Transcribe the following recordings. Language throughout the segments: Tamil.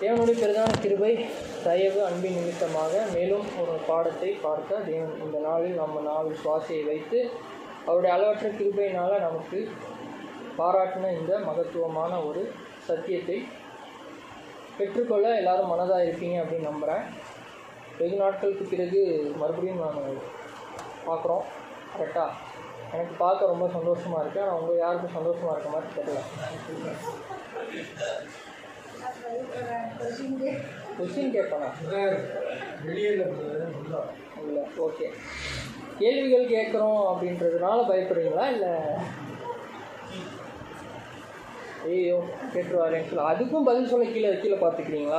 தேவனுடைய பெரிதான கிருபை தயவு அன்பின் நிமித்தமாக மேலும் ஒரு பாடத்தை பார்க்க தேவன் இந்த நாளில் நம்ம நாள் சுவாசியை வைத்து அவருடைய அளவற்ற கிருபையினால் நமக்கு பாராட்டின இந்த மகத்துவமான ஒரு சத்தியத்தை பெற்றுக்கொள்ள எல்லாரும் மனதாக இருப்பீங்க அப்படின்னு நம்புகிறேன் வெகு நாட்களுக்கு பிறகு மறுபடியும் நான் பார்க்குறோம் கரெக்டாக எனக்கு பார்க்க ரொம்ப சந்தோஷமாக இருக்குது ஆனால் உங்கள் யாருக்கும் சந்தோஷமாக இருக்க மாதிரி தெரியல கொஸ்டின் கேட்பேனா இல்லை ஓகே கேள்விகள் கேட்குறோம் அப்படின்றதுனால பயப்படுறீங்களா இல்லை ஐயோ கேட்டுருவாரேன்னு சொல்லி அதுக்கும் பதில் சொல்ல கீழே கீழே பார்த்துக்கிறீங்களா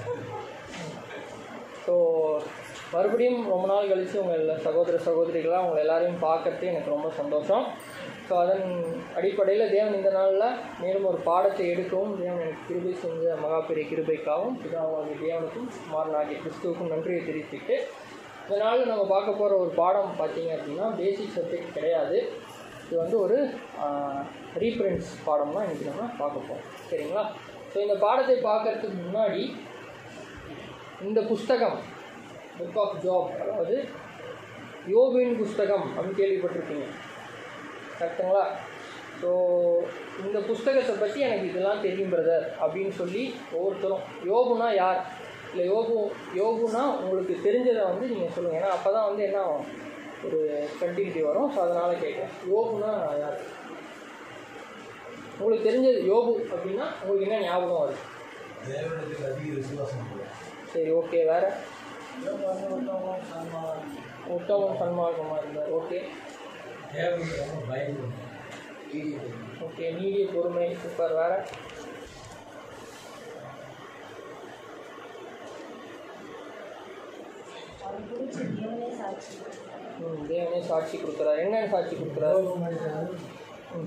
ஸோ மறுபடியும் ரொம்ப நாள் கழித்து உங்கள் எல்லா சகோதர சகோதரிகளாக உங்களை எல்லாரையும் பார்க்கறது எனக்கு ரொம்ப சந்தோஷம் ஸோ அதன் அடிப்படையில் தேவன் இந்த நாளில் மேலும் ஒரு பாடத்தை எடுக்கவும் தேவன் எனக்கு கிருபை செஞ்ச மகா பெரிய கிருபைக்காகவும் பிதாவாகிய தேவனுக்கும் மாறனாகிய கிறிஸ்துவுக்கும் நன்றியை தெரிவித்துட்டு இந்த நாளில் நம்ம பார்க்க போகிற ஒரு பாடம் பார்த்தீங்க அப்படின்னா பேசிக் சப்ஜெக்ட் கிடையாது இது வந்து ஒரு ரீஃபரன்ஸ் பாடம் தான் இன்றைக்கி நம்ம பார்க்க போகிறோம் சரிங்களா ஸோ இந்த பாடத்தை பார்க்கறதுக்கு முன்னாடி இந்த புஸ்தகம் புக் ஆஃப் ஜாப் அதாவது யோபின் புஸ்தகம் அப்படின்னு கேள்விப்பட்டிருப்பீங்க கரெக்டுங்களா ஸோ இந்த புஸ்தகத்தை பற்றி எனக்கு இதெல்லாம் தெரியும் பிரதர் அப்படின்னு சொல்லி ஒவ்வொருத்தரும் யோகுனா யார் இல்லை யோகு யோகுனா உங்களுக்கு தெரிஞ்சதை வந்து நீங்கள் சொல்லுங்கள் ஏன்னா அப்போ தான் வந்து என்ன ஆகும் ஒரு கண்டினியூட்டி வரும் ஸோ அதனால் கேட்குறேன் யோகுனா யார் உங்களுக்கு தெரிஞ்சது யோகு அப்படின்னா உங்களுக்கு என்ன ஞாபகம் வருது தேவனிடத்தில் அதிக விசுவாசம் கொள்ளும். சரி ஓகே வேறு உத்தமம் சன்மார்க்கமாக இருந்தார் ஓகே தேவனுக்கு ரொம்ப பயப்படும் ஓகே நீடிய பொறுமை சூப்பர் வேறு ம் தேவனே சாட்சி கொடுக்குறாரு என்னென்ன சாட்சி கொடுக்குறாரு ம்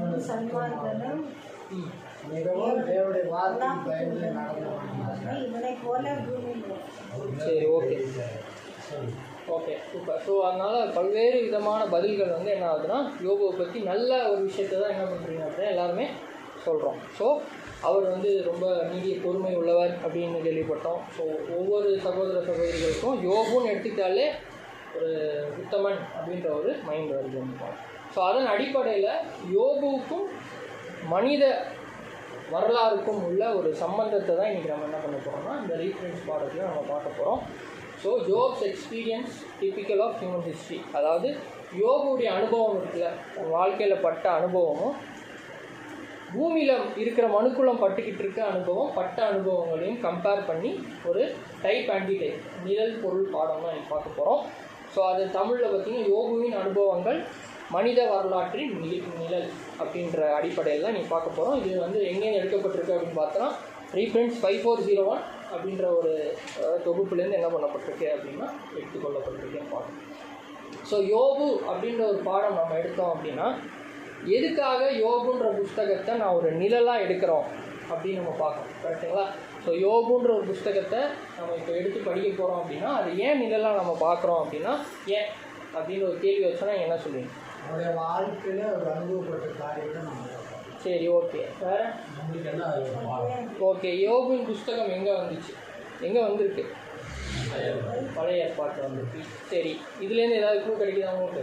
ம் மிகவும் தேவனுடைய வார்த்தைக்கு பயந்து நடந்தவன் இவனை போல பூமியில் சரி ஓகே ஓகே சூப்பர் ஸோ அதனால் பல்வேறு விதமான பதில்கள் வந்து என்ன ஆகுதுன்னா யோகுவை பற்றி நல்ல ஒரு விஷயத்தை தான் என்ன பண்ணுறீங்க அப்படின்னா எல்லாருமே சொல்கிறோம் ஸோ அவர் வந்து ரொம்ப நீடிய பொறுமை உள்ளவர் அப்படின்னு கேள்விப்பட்டோம் ஸோ ஒவ்வொரு சகோதர சகோதரிகளுக்கும் யோகுன்னு எடுத்துக்கிட்டாலே ஒரு உத்தமன் அப்படின்ற ஒரு மைண்ட் வருது ஸோ அதன் அடிப்படையில் யோகுவுக்கும் மனித வரலாறுக்கும் உள்ள ஒரு சம்பந்தத்தை தான் இன்றைக்கி நம்ம என்ன பண்ண போகிறோம்னா இந்த ரீஃபரன்ஸ் பாடத்தில் நம்ம பார்க்க போகிறோம் so Job's experience typical of human history அதாவது யோகுடைய அனுபவம் இருக்குல்ல தன் வாழ்க்கையில் பட்ட அனுபவமும் பூமியில் இருக்கிற மனுக்குளம் பட்டுக்கிட்டு இருக்க அனுபவம் பட்ட அனுபவங்களையும் கம்பேர் பண்ணி ஒரு டைப் ஆன்டி டைப் நிழல் பொருள் பாடம் தான் இன்னைக்கு பார்க்க போகிறோம் ஸோ அது தமிழில் பார்த்தீங்கன்னா யோகுவின் அனுபவங்கள் மனித வரலாற்றின் நி- நிழல் அப்படின்ற அடிப்படையில் தான் நீ பார்க்க போகிறோம் இது வந்து எங்கேருந்து எடுக்கப்பட்டிருக்கு அப்படின்னு பார்த்தோன்னா reference five four zero one அப்படின்ற ஒரு அஹ், தொகுப்புலேருந்து என்ன பண்ணப்பட்டிருக்கு அப்படின்னா எடுத்துக்கொள்ளப்பட்டிருக்கேன்னு பார்க்கணும் ஸோ யோபு அப்படின்ற ஒரு பாடம் நம்ம எடுத்தோம் அப்படின்னா எதுக்காக யோபுன்ற புஸ்தகத்தை நான் ஒரு நிழலாக எடுக்கிறோம் அப்படின்னு நம்ம பார்க்கணும் கரெக்டுங்களா ஸோ யோபுன்ற ஒரு புஸ்தகத்தை நம்ம இப்போ எடுத்து படிக்க போகிறோம் அப்படின்னா அது ஏன் நிழலாக நம்ம பார்க்குறோம் அப்படின்னா ஏன் அப்படின்னு ஒரு கேள்வி வச்சோன்னா என்ன சொல்லுவீங்க அவருடைய வாழ்க்கையில ஒரு அனுபவப்பட்ட காரியத்தை நம்ம பார்ப்போம். சரி ஓகே வேறு நம்மளுக்கு என்ன அது ஒரு பாடம் ஓகே யோபின் புஸ்தகம் எங்கே வந்துச்சு எங்கே வந்திருக்கு பழைய ஏற்பாட்டில் வந்திருக்கு சரி இதுலேருந்து ஏதாவது க்ளூ கிடைக்குதா உங்களுக்கு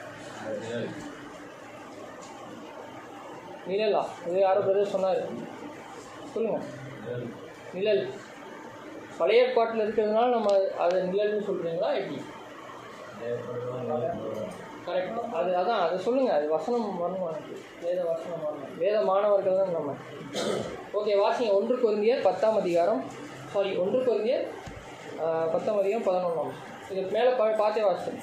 நிழலா இது யாரோ பிரதர் சொன்னார் சொல்லுங்கள் நிழல் பழைய ஏற்பாட்டில் இருக்கிறதுனால நம்ம அதை நிழல்னு சொல்கிறீங்களா எப்படி கரெக்ட் அது அதான் அதை சொல்லுங்கள் அது வசனம் வரணும் எனக்கு வேத வசனம் வரணும் வேத மாணவர்கள் தான் நம்ம ஓகே வாசிங்க ஒன்று குருந்தியர் பத்தாம் அதிகாரம் சாரி ஒன்று குருந்தியர் ஆஹ், பத்தாம் அதிகாரம் பதினொன்றாம் இது மேலே பா பார்த்தே வாசிச்சேன்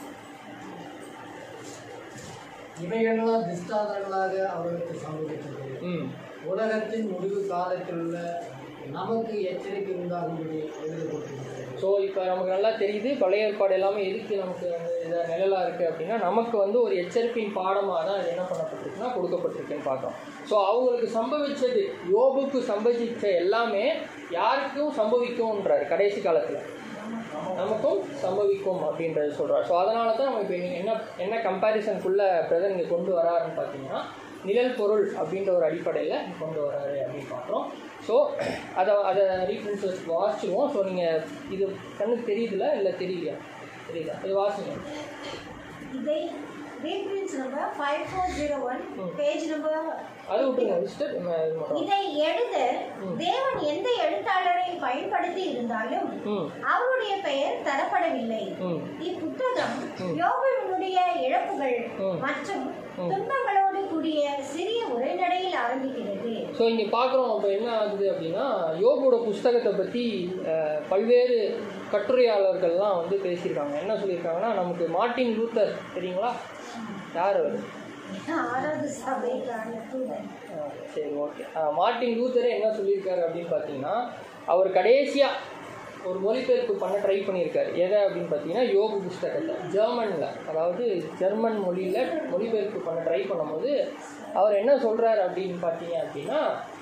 இவைகளெல்லாம் திஷ்டாந்தங்களாக அவர்களுக்கு சம்பவித்தது ம் உலகத்தின் முடிவு காலத்தில் உள்ள நமக்கு எச்சரிக்கை உண்டாகும்படி எழுதப்பட்டிருக்கிறது ஸோ இப்போ நமக்கு நல்லா தெரியுது பழைய ஏற்பாடு எல்லாமே எதுக்கு நமக்கு அந்த இதாக நிழலாக இருக்குது அப்படின்னா நமக்கு வந்து ஒரு எச்சரிப்பின் பாடமாக தான் அது என்ன பண்ணப்பட்டிருக்குன்னா கொடுக்கப்பட்டிருக்குன்னு பார்க்குறோம் ஸோ அவங்களுக்கு சம்பவிச்சது யோபுக்கு சம்பவிச்ச எல்லாமே யாருக்கும் சம்பவிக்கும்ன்றார் கடைசி காலத்தில் நமக்கும் சம்பவிக்கும் அப்படின்றது சொல்கிறார் ஸோ அதனால தான் நம்ம இப்போ என்ன என்ன கம்பேரிசனுக்குள்ளே பிரதர் இங்கே கொண்டு வராருன்னு பார்த்தீங்கன்னா நிழல் பொருள் அப்படின்ற ஒரு அடிப்படையில் கொண்டு வராரு அப்படின்னு பார்க்குறோம் ஸோ அதை அதை ரீஃபரன்ஸஸ் வாசிச்சிருவோம் ஸோ நீங்கள் இது கண்ணுக்கு தெரியுதுல இல்லை தெரியலையா தெரியுதா இது வாசிங்க இதை reference number five four zero one page number அதை விட்டுருங்க விசிட்டர் இது மட்டும் இதை எழுத தேவன் எந்த எழுத்தாளரை பயன்படுத்தி இருந்தாலும் ம் அவருடைய பெயர் தரப்படவில்லை ம் இப்புத்தகம் யோபனுடைய இழப்புகள் ம். மற்றும் துன்பங்களோடு கூடிய சிறிய உரைநடையில் ஆரம்பிக்கிறது ஸோ இங்கே பார்க்குறோம் அப்போ என்ன ஆகுது அப்படின்னா யோபோட புஸ்தகத்தை பற்றி அஹ், பல்வேறு கட்டுரையாளர்கள்லாம் வந்து பேசியிருக்காங்க என்ன சொல்லியிருக்காங்கன்னா நமக்கு மார்ட்டின் லூத்தர் தெரியுங்களா யார் அவர் ஆறாவது சபைக்கான தூதன் ஆ, சரி ஓகே மார்ட்டின் லூத்தரே என்ன சொல்லியிருக்காரு அப்படின்னு பார்த்தீங்கன்னா அவர் கடைசியாக ஒரு மொழிபெயர்ப்பு பண்ண ட்ரை பண்ணியிருக்காரு எதை அப்படின்னு பார்த்தீங்கன்னா யோகு புஸ்தகத்தை ஜெர்மனில் அதாவது ஜெர்மன் மொழியில் மொழிபெயர்ப்பு பண்ண ட்ரை பண்ணும்போது அவர் என்ன சொல்கிறாரு அப்படின்னு பார்த்தீங்க அப்படின்னா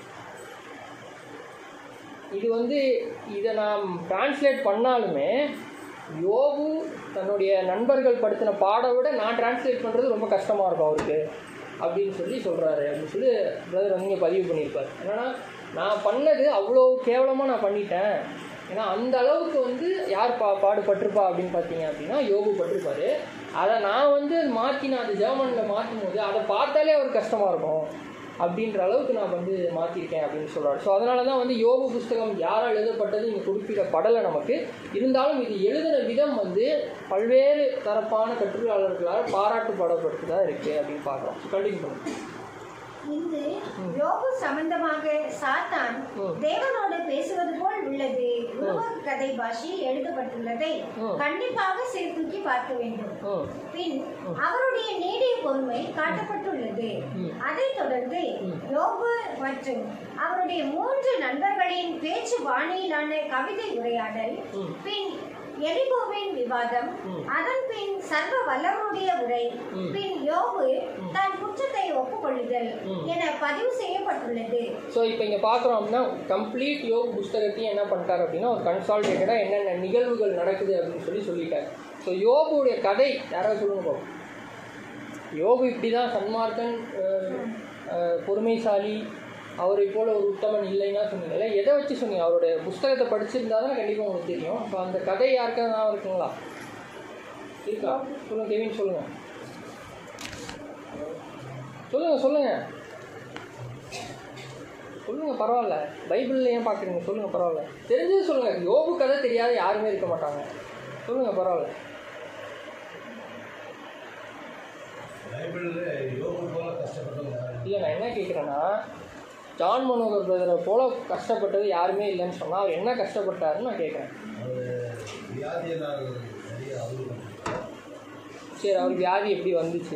இது வந்து இதை நாம் டிரான்ஸ்லேட் பண்ணாலுமே யோகு தன்னுடைய நண்பர்கள் படுத்தின பாட விட நான் டிரான்ஸ்லேட் பண்ணுறது ரொம்ப கஷ்டமாக இருக்கும் அவருக்கு அப்படின்னு சொல்லி சொல்கிறாரு அப்படின்னு சொல்லி பிரதர் வந்து இங்கே பதிவு பண்ணியிருப்பார் என்னன்னா நான் பண்ணது அவ்வளோ கேவலமாக நான் பண்ணிட்டேன் ஏன்னா அந்த அளவுக்கு வந்து யார் பா பாடுபட்டிருப்பா அப்படின்னு பார்த்தீங்க அப்படின்னா யோகு பட்டிருப்பாரு அதை நான் வந்து மாற்றி நான் அது ஜெர்மனில் மாற்றும் போது அதை பார்த்தாலே அவருக்கு கஷ்டமாக இருக்கும் அப்படின்ற அளவுக்கு நான் வந்து மாற்றிருக்கேன் அப்படின்னு சொல்கிறாரு ஸோ அதனால தான் வந்து யோக புஸ்தகம் யாரால் எழுதப்பட்டது இங்கே குறிப்பிடப்படலை நமக்கு இருந்தாலும் இது எழுதின விதம் வந்து பல்வேறு தரப்பான கட்டுரையாளர்களால் பாராட்டுப்படப்பட்டதாக இருக்குது அப்படின்னு பார்க்குறோம் கண்டினியூ பண்ணுங்க இங்கு யோபு சம்பந்தமாக சாத்தான் ம். தேவனோடு பேசுவது போல் உள்ளது உருவ கதை பாஷையில் எழுதப்பட்டுள்ளதை ம். கண்டிப்பாக சீர்தூக்கி பார்க்க வேண்டும் ம் பின் அவருடைய நீடிய பொறுமை காட்டப்பட்டுள்ளது ம். அதைத் தொடர்ந்து யோபு மற்றும் அவருடைய மூன்று நண்பர்களின் பேச்சு பாணியிலான கவிதை உரையாடல் ம். பின் எரிகோவின் விவாதம் ம். அதன் பின் சர்வ வல்லவருடைய உரை ம். பின் யோபு தன் குற்றத்தை ஒப்புக்கொள்ளுதல் ம். என பதிவு செய்யப்பட்டுள்ளது ஸோ இப்போ இங்கே பார்க்குறோம் அப்படின்னா கம்ப்ளீட் யோக புஸ்தகத்தையும் என்ன பண்ணிட்டார் அப்படின்னா ஒரு கன்சால்டேட்டடாக என்னென்ன நிகழ்வுகள் நடக்குது அப்படின்னு சொல்லி சொல்லிட்டார் ஸோ யோபுடைய கதை யாராவது சொல்லுங்க பாப்போம் யோபு இப்படி தான் சன்மார்க்கன் அஹ், அஹ், பொறுமைசாலி அவரை போல ஒரு உத்தமன் இல்லைன்னா சொன்னீங்கல்ல எதை வச்சு சொன்னீங்க அவருடைய புஸ்தகத்தை படிச்சிருந்தா தான் கண்டிப்பாக உங்களுக்கு தெரியும் ஸோ அந்த கதை யாருக்காவது ஞாபகம் இருக்குங்களா இருக்கா சொல்லுங்க கெவின் சொல்லுங்க சொல்லுங்க சொல்லுங்க சொல்லுங்க பரவாயில்ல பைபிள்ல ஏன் பார்க்குறீங்க சொல்லுங்க பரவாயில்ல தெரிஞ்சது சொல்லுங்க யோபு கதை தெரியாத யாருமே இருக்க மாட்டாங்க சொல்லுங்க பரவாயில்ல பைபிளில் யோகு போல கஷ்டப்பட்டவங்க யாரும் இல்லை நான் என்ன கேட்குறேன்னா ஜான் மனோகர் பிரதரை போல கஷ்டப்பட்டது யாருமே இல்லைன்னு சொன்னால் அவர் என்ன கஷ்டப்பட்டாருன்னு நான் கேட்குறேன் அவர் வியாதியினால் நிறைய அவரு சரி அவர் வியாதி எப்படி வந்துச்சு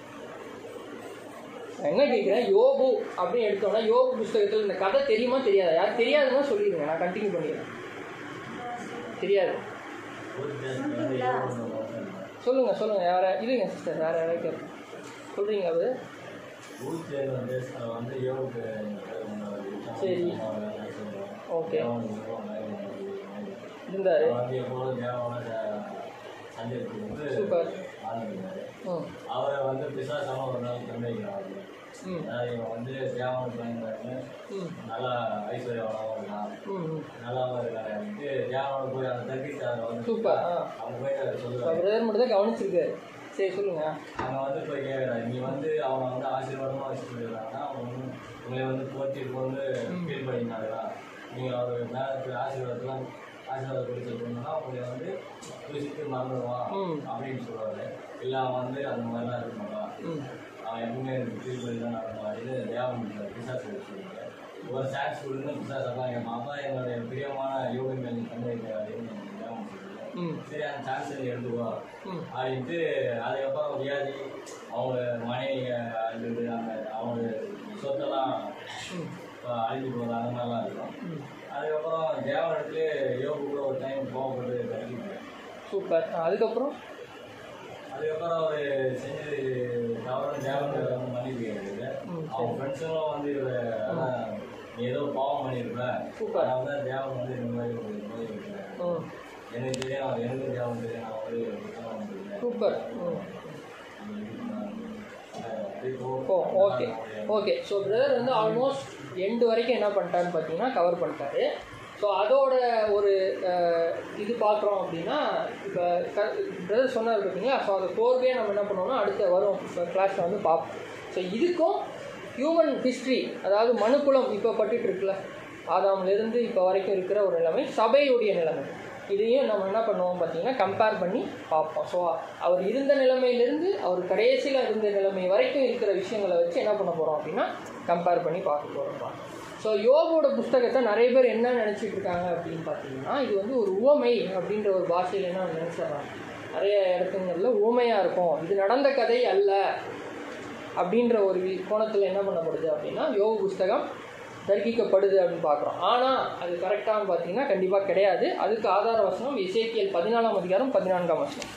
நான் என்ன கேட்குறேன் யோபு அப்படின்னு எடுத்தோம்னா யோபு புஸ்தகத்தில் இந்த கதை தெரியுமா தெரியாதா யார் தெரியாதுன்னா சொல்லிடுங்க நான் கண்டினியூ பண்ணிடுறேன் தெரியாது சொல்லுங்க சொல்லுங்க யார இல்லைங்க சிஸ்டர் வேற யாராவது கேட்பேன் சொல்றீங்க அது ஊர் வந்து வந்து யோகுக்கு சரி. ஓகே இருந்தாரு வந்து எப்போதும் தேவையான சந்திப்பு வந்து சூப்பர் ஆரம்பித்தார் ம் அவரை வந்து பிசாசாம ஒரு நாள் சந்தேகிக்கிறாங்க ம் அதாவது இவன் வந்து தேவன் பயன்படுத்தி ம் நல்லா ஐஸ்வர்யவனாகவும் இருக்கான் ம் ம் நல்லாவும் இருக்காரு தேவனோட போய் அந்த தர்கிட்டு அதை வந்து சூப்பர் ஆ அவங்க போயிட்டு அதை சொல்லுவாங்க பிரதர் மட்டும் தான் கவனிச்சிருக்காரு சரி சொல்லுங்க அங்கே வந்து போய் கேட்குறாரு நீ வந்து அவனை வந்து ஆசீர்வாதமாக வச்சுட்டு இருக்காங்கன்னா அவன் வந்து உங்களை வந்து போற்றி வந்து ஃபீல் பண்ணியிருந்தாங்களா நீங்கள் அவர் மேலே ஆசீர்வாதத்தெலாம் ஆசீர்வாதம் கொடுத்துருக்கணும்னா உங்களை வந்து குளிச்சுட்டு மறந்துடுவான் ம். அப்படின்னு சொல்லுவாரு இல்லை அவன் வந்து அந்த மாதிரிலாம் இருக்க மாட்டான் ம் அவன் எப்பவுமே ஃபீல் பண்ணி தான் நடப்பான் இது தேவன் பிசாஸ் சொல்லுவாங்க ஒரு சான்ஸ் கொடுங்க பிசாஸ் அப்பா எங்கள் மாமா என்னுடைய பிரியமான யோகா மேலே பண்ணி வைக்கிறாரு தேவன் சொல்லுவாங்க ம் சரி அந்த சான்ஸ் நீ எடுத்துக்கோ ம் அப்படின்ட்டு அதுக்கப்புறம் வியாதி அவங்க மனைவி அழுது அந்த அவங்க சொத்தெல்லாம் ம் இப்போ அழிஞ்சு போகுது அந்த மாதிரிலாம் இருக்கும் ம் அதுக்கப்புறம் தேவனிடத்துல யோகு கூட ஒரு டைம் கோவப்பட்டு கட்டிக்கிட்டேன் சூப்பர் ஆ, அதுக்கப்புறம் அதுக்கப்புறம் அவர் செஞ்சது தவறு தேவன் வந்து மன்னிப்பு கேட்குது ம், அவங்க ஃப்ரெண்ட்ஸுங்களும் வந்து இவரை அதான் நீ ஏதோ பாவம் பண்ணியிருப்ப Super. அதனால தான் தேவன் வந்து இந்த மாதிரி ஒரு நோய் வைக்கிறார் ம் எனக்கு தெரியும் எனக்கு தேவன் தெரியும் நான் வந்து குற்றம் பண்ணிருக்கேன். சூப்பர் ம் oh okay okay so brother வந்து ஆல்மோஸ்ட் எண்டு வரைக்கும் என்ன பண்ணிட்டாருன்னு பார்த்தீங்கன்னா கவர் பண்ணிட்டாரு ஸோ அதோட ஒரு அஹ், இது பார்க்குறோம் அப்படின்னா இப்போ க பிரதர் சொன்னார் பார்த்தீங்களா ஸோ அதை கோர்வே நம்ம என்ன பண்ணுவோம்னா அடுத்த வரும் கிளாஸில் வந்து பார்ப்போம் ஸோ இதுக்கும் ஹியூமன் ஹிஸ்ட்ரி அதாவது மனுக்குலம் இப்போ பட்டுட்டு இருக்குல்ல ஆதாம்லேருந்து இப்போ வரைக்கும் இருக்கிற ஒரு நிலைமை சபையுடைய நிலைமை இதையும் நம்ம என்ன பண்ணுவோம் பார்த்தீங்கன்னா கம்பேர் பண்ணி பார்ப்போம் ஸோ அவர் இருந்த நிலைமையிலேருந்து அவர் கடைசியில் இருந்த நிலைமை வரைக்கும் இருக்கிற விஷயங்களை வச்சு என்ன பண்ண போகிறோம் அப்படின்னா கம்பேர் பண்ணி பார்க்க போகிறோம் ஸோ யோகோட புஸ்தகத்தை நிறைய பேர் என்ன நினச்சிட்டு இருக்காங்க அப்படின்னு பார்த்தீங்கன்னா இது வந்து ஒரு உவமை அப்படின்ற ஒரு பாஷையில் என்ன நினச்சிடுறாங்க நிறைய இடத்துங்களில் உவமையாக இருக்கும் இது நடந்த கதை அல்ல அப்படின்ற ஒரு கோணத்தில் என்ன பண்ணப்படுது அப்படின்னா யோக புஸ்தகம் தர்க்கிக்கப்படுது அப்படின்னு பார்க்குறோம் ஆனால் அது கரெக்டானு பார்த்தீங்கன்னா கண்டிப்பாக கிடையாது அதுக்கு ஆதார வசனம் இசைக்கியல் பதினாலாம் அதிகாரம் பதினான்காம் வசனம்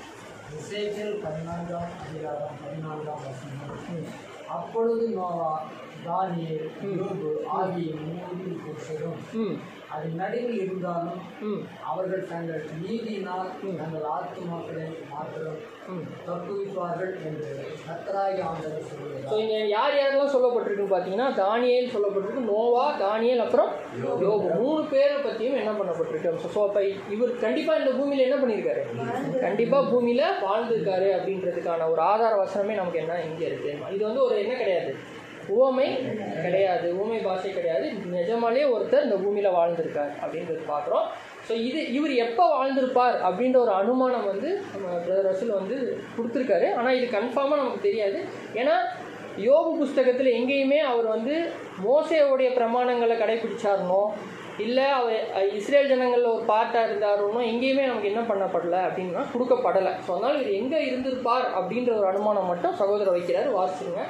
இசைக்கியல் பதினான்காம் அதிகாரம் பதினான்காம் வசனம் அப்பொழுது நோவா தானியேல் யோபு ஆகிய மூன்று புருஷரும் ம் அது நடுவில் இருந்தாலும் ம் அவர்கள் தங்கள் நீதியினால் தங்கள் ஆத்துமாக்களை மாத்திரம் ம் தப்புவிப்பார்கள் என்று கத்தராகி ஆண்டவர் ஸோ சொல்கிறார் இங்கே யார் யாரெல்லாம் சொல்லப்பட்டிருக்குன்னு பார்த்தீங்கன்னா தானியேல் சொல்லப்பட்டிருக்கு நோவா தானியேல் அப்புறம் யோபு மூணு பேரை பற்றியும் என்ன பண்ணப்பட்டிருக்கு ஸோ அப்போ இவர் கண்டிப்பாக இந்த பூமியில் என்ன பண்ணியிருக்காரு கண்டிப்பாக பூமியில் வாழ்ந்திருக்காரு அப்படின்றதுக்கான ஒரு ஆதார வசனமே நமக்கு என்ன இங்கே இருக்குது இது வந்து ஒரு என்ன கிடையாது உவமை கிடையாது ஊமை பாஷை கிடையாது நிஜமாலே ஒருத்தர் இந்த பூமியில் வாழ்ந்திருக்கார் அப்படின்றது பார்க்குறோம் ஸோ இது இவர் எப்போ வாழ்ந்திருப்பார் அப்படின்ற ஒரு அனுமானம் வந்து நம்ம பிரதர் ரசூல் வந்து கொடுத்துருக்காரு ஆனால் இது கன்ஃபார்மாக நமக்கு தெரியாது ஏன்னா யோபு புஸ்தகத்தில் எங்கேயுமே அவர் வந்து மோசேவுடைய பிரமாணங்களை கடைபிடிச்சாருனோ இல்லை அவர் அஹ், இஸ்ரேல் ஜனங்களில் ஒரு பார்ட்டாக இருந்தாருனோ எங்கேயுமே நமக்கு என்ன பண்ணப்படல அப்படின்னா கொடுக்கப்படலை ஸோ அதனால் இவர் எங்கே இருந்திருப்பார் அப்படின்ற ஒரு அனுமானம் மட்டும் சகோதரர் வைக்கிறாரு வாசிச்சுங்க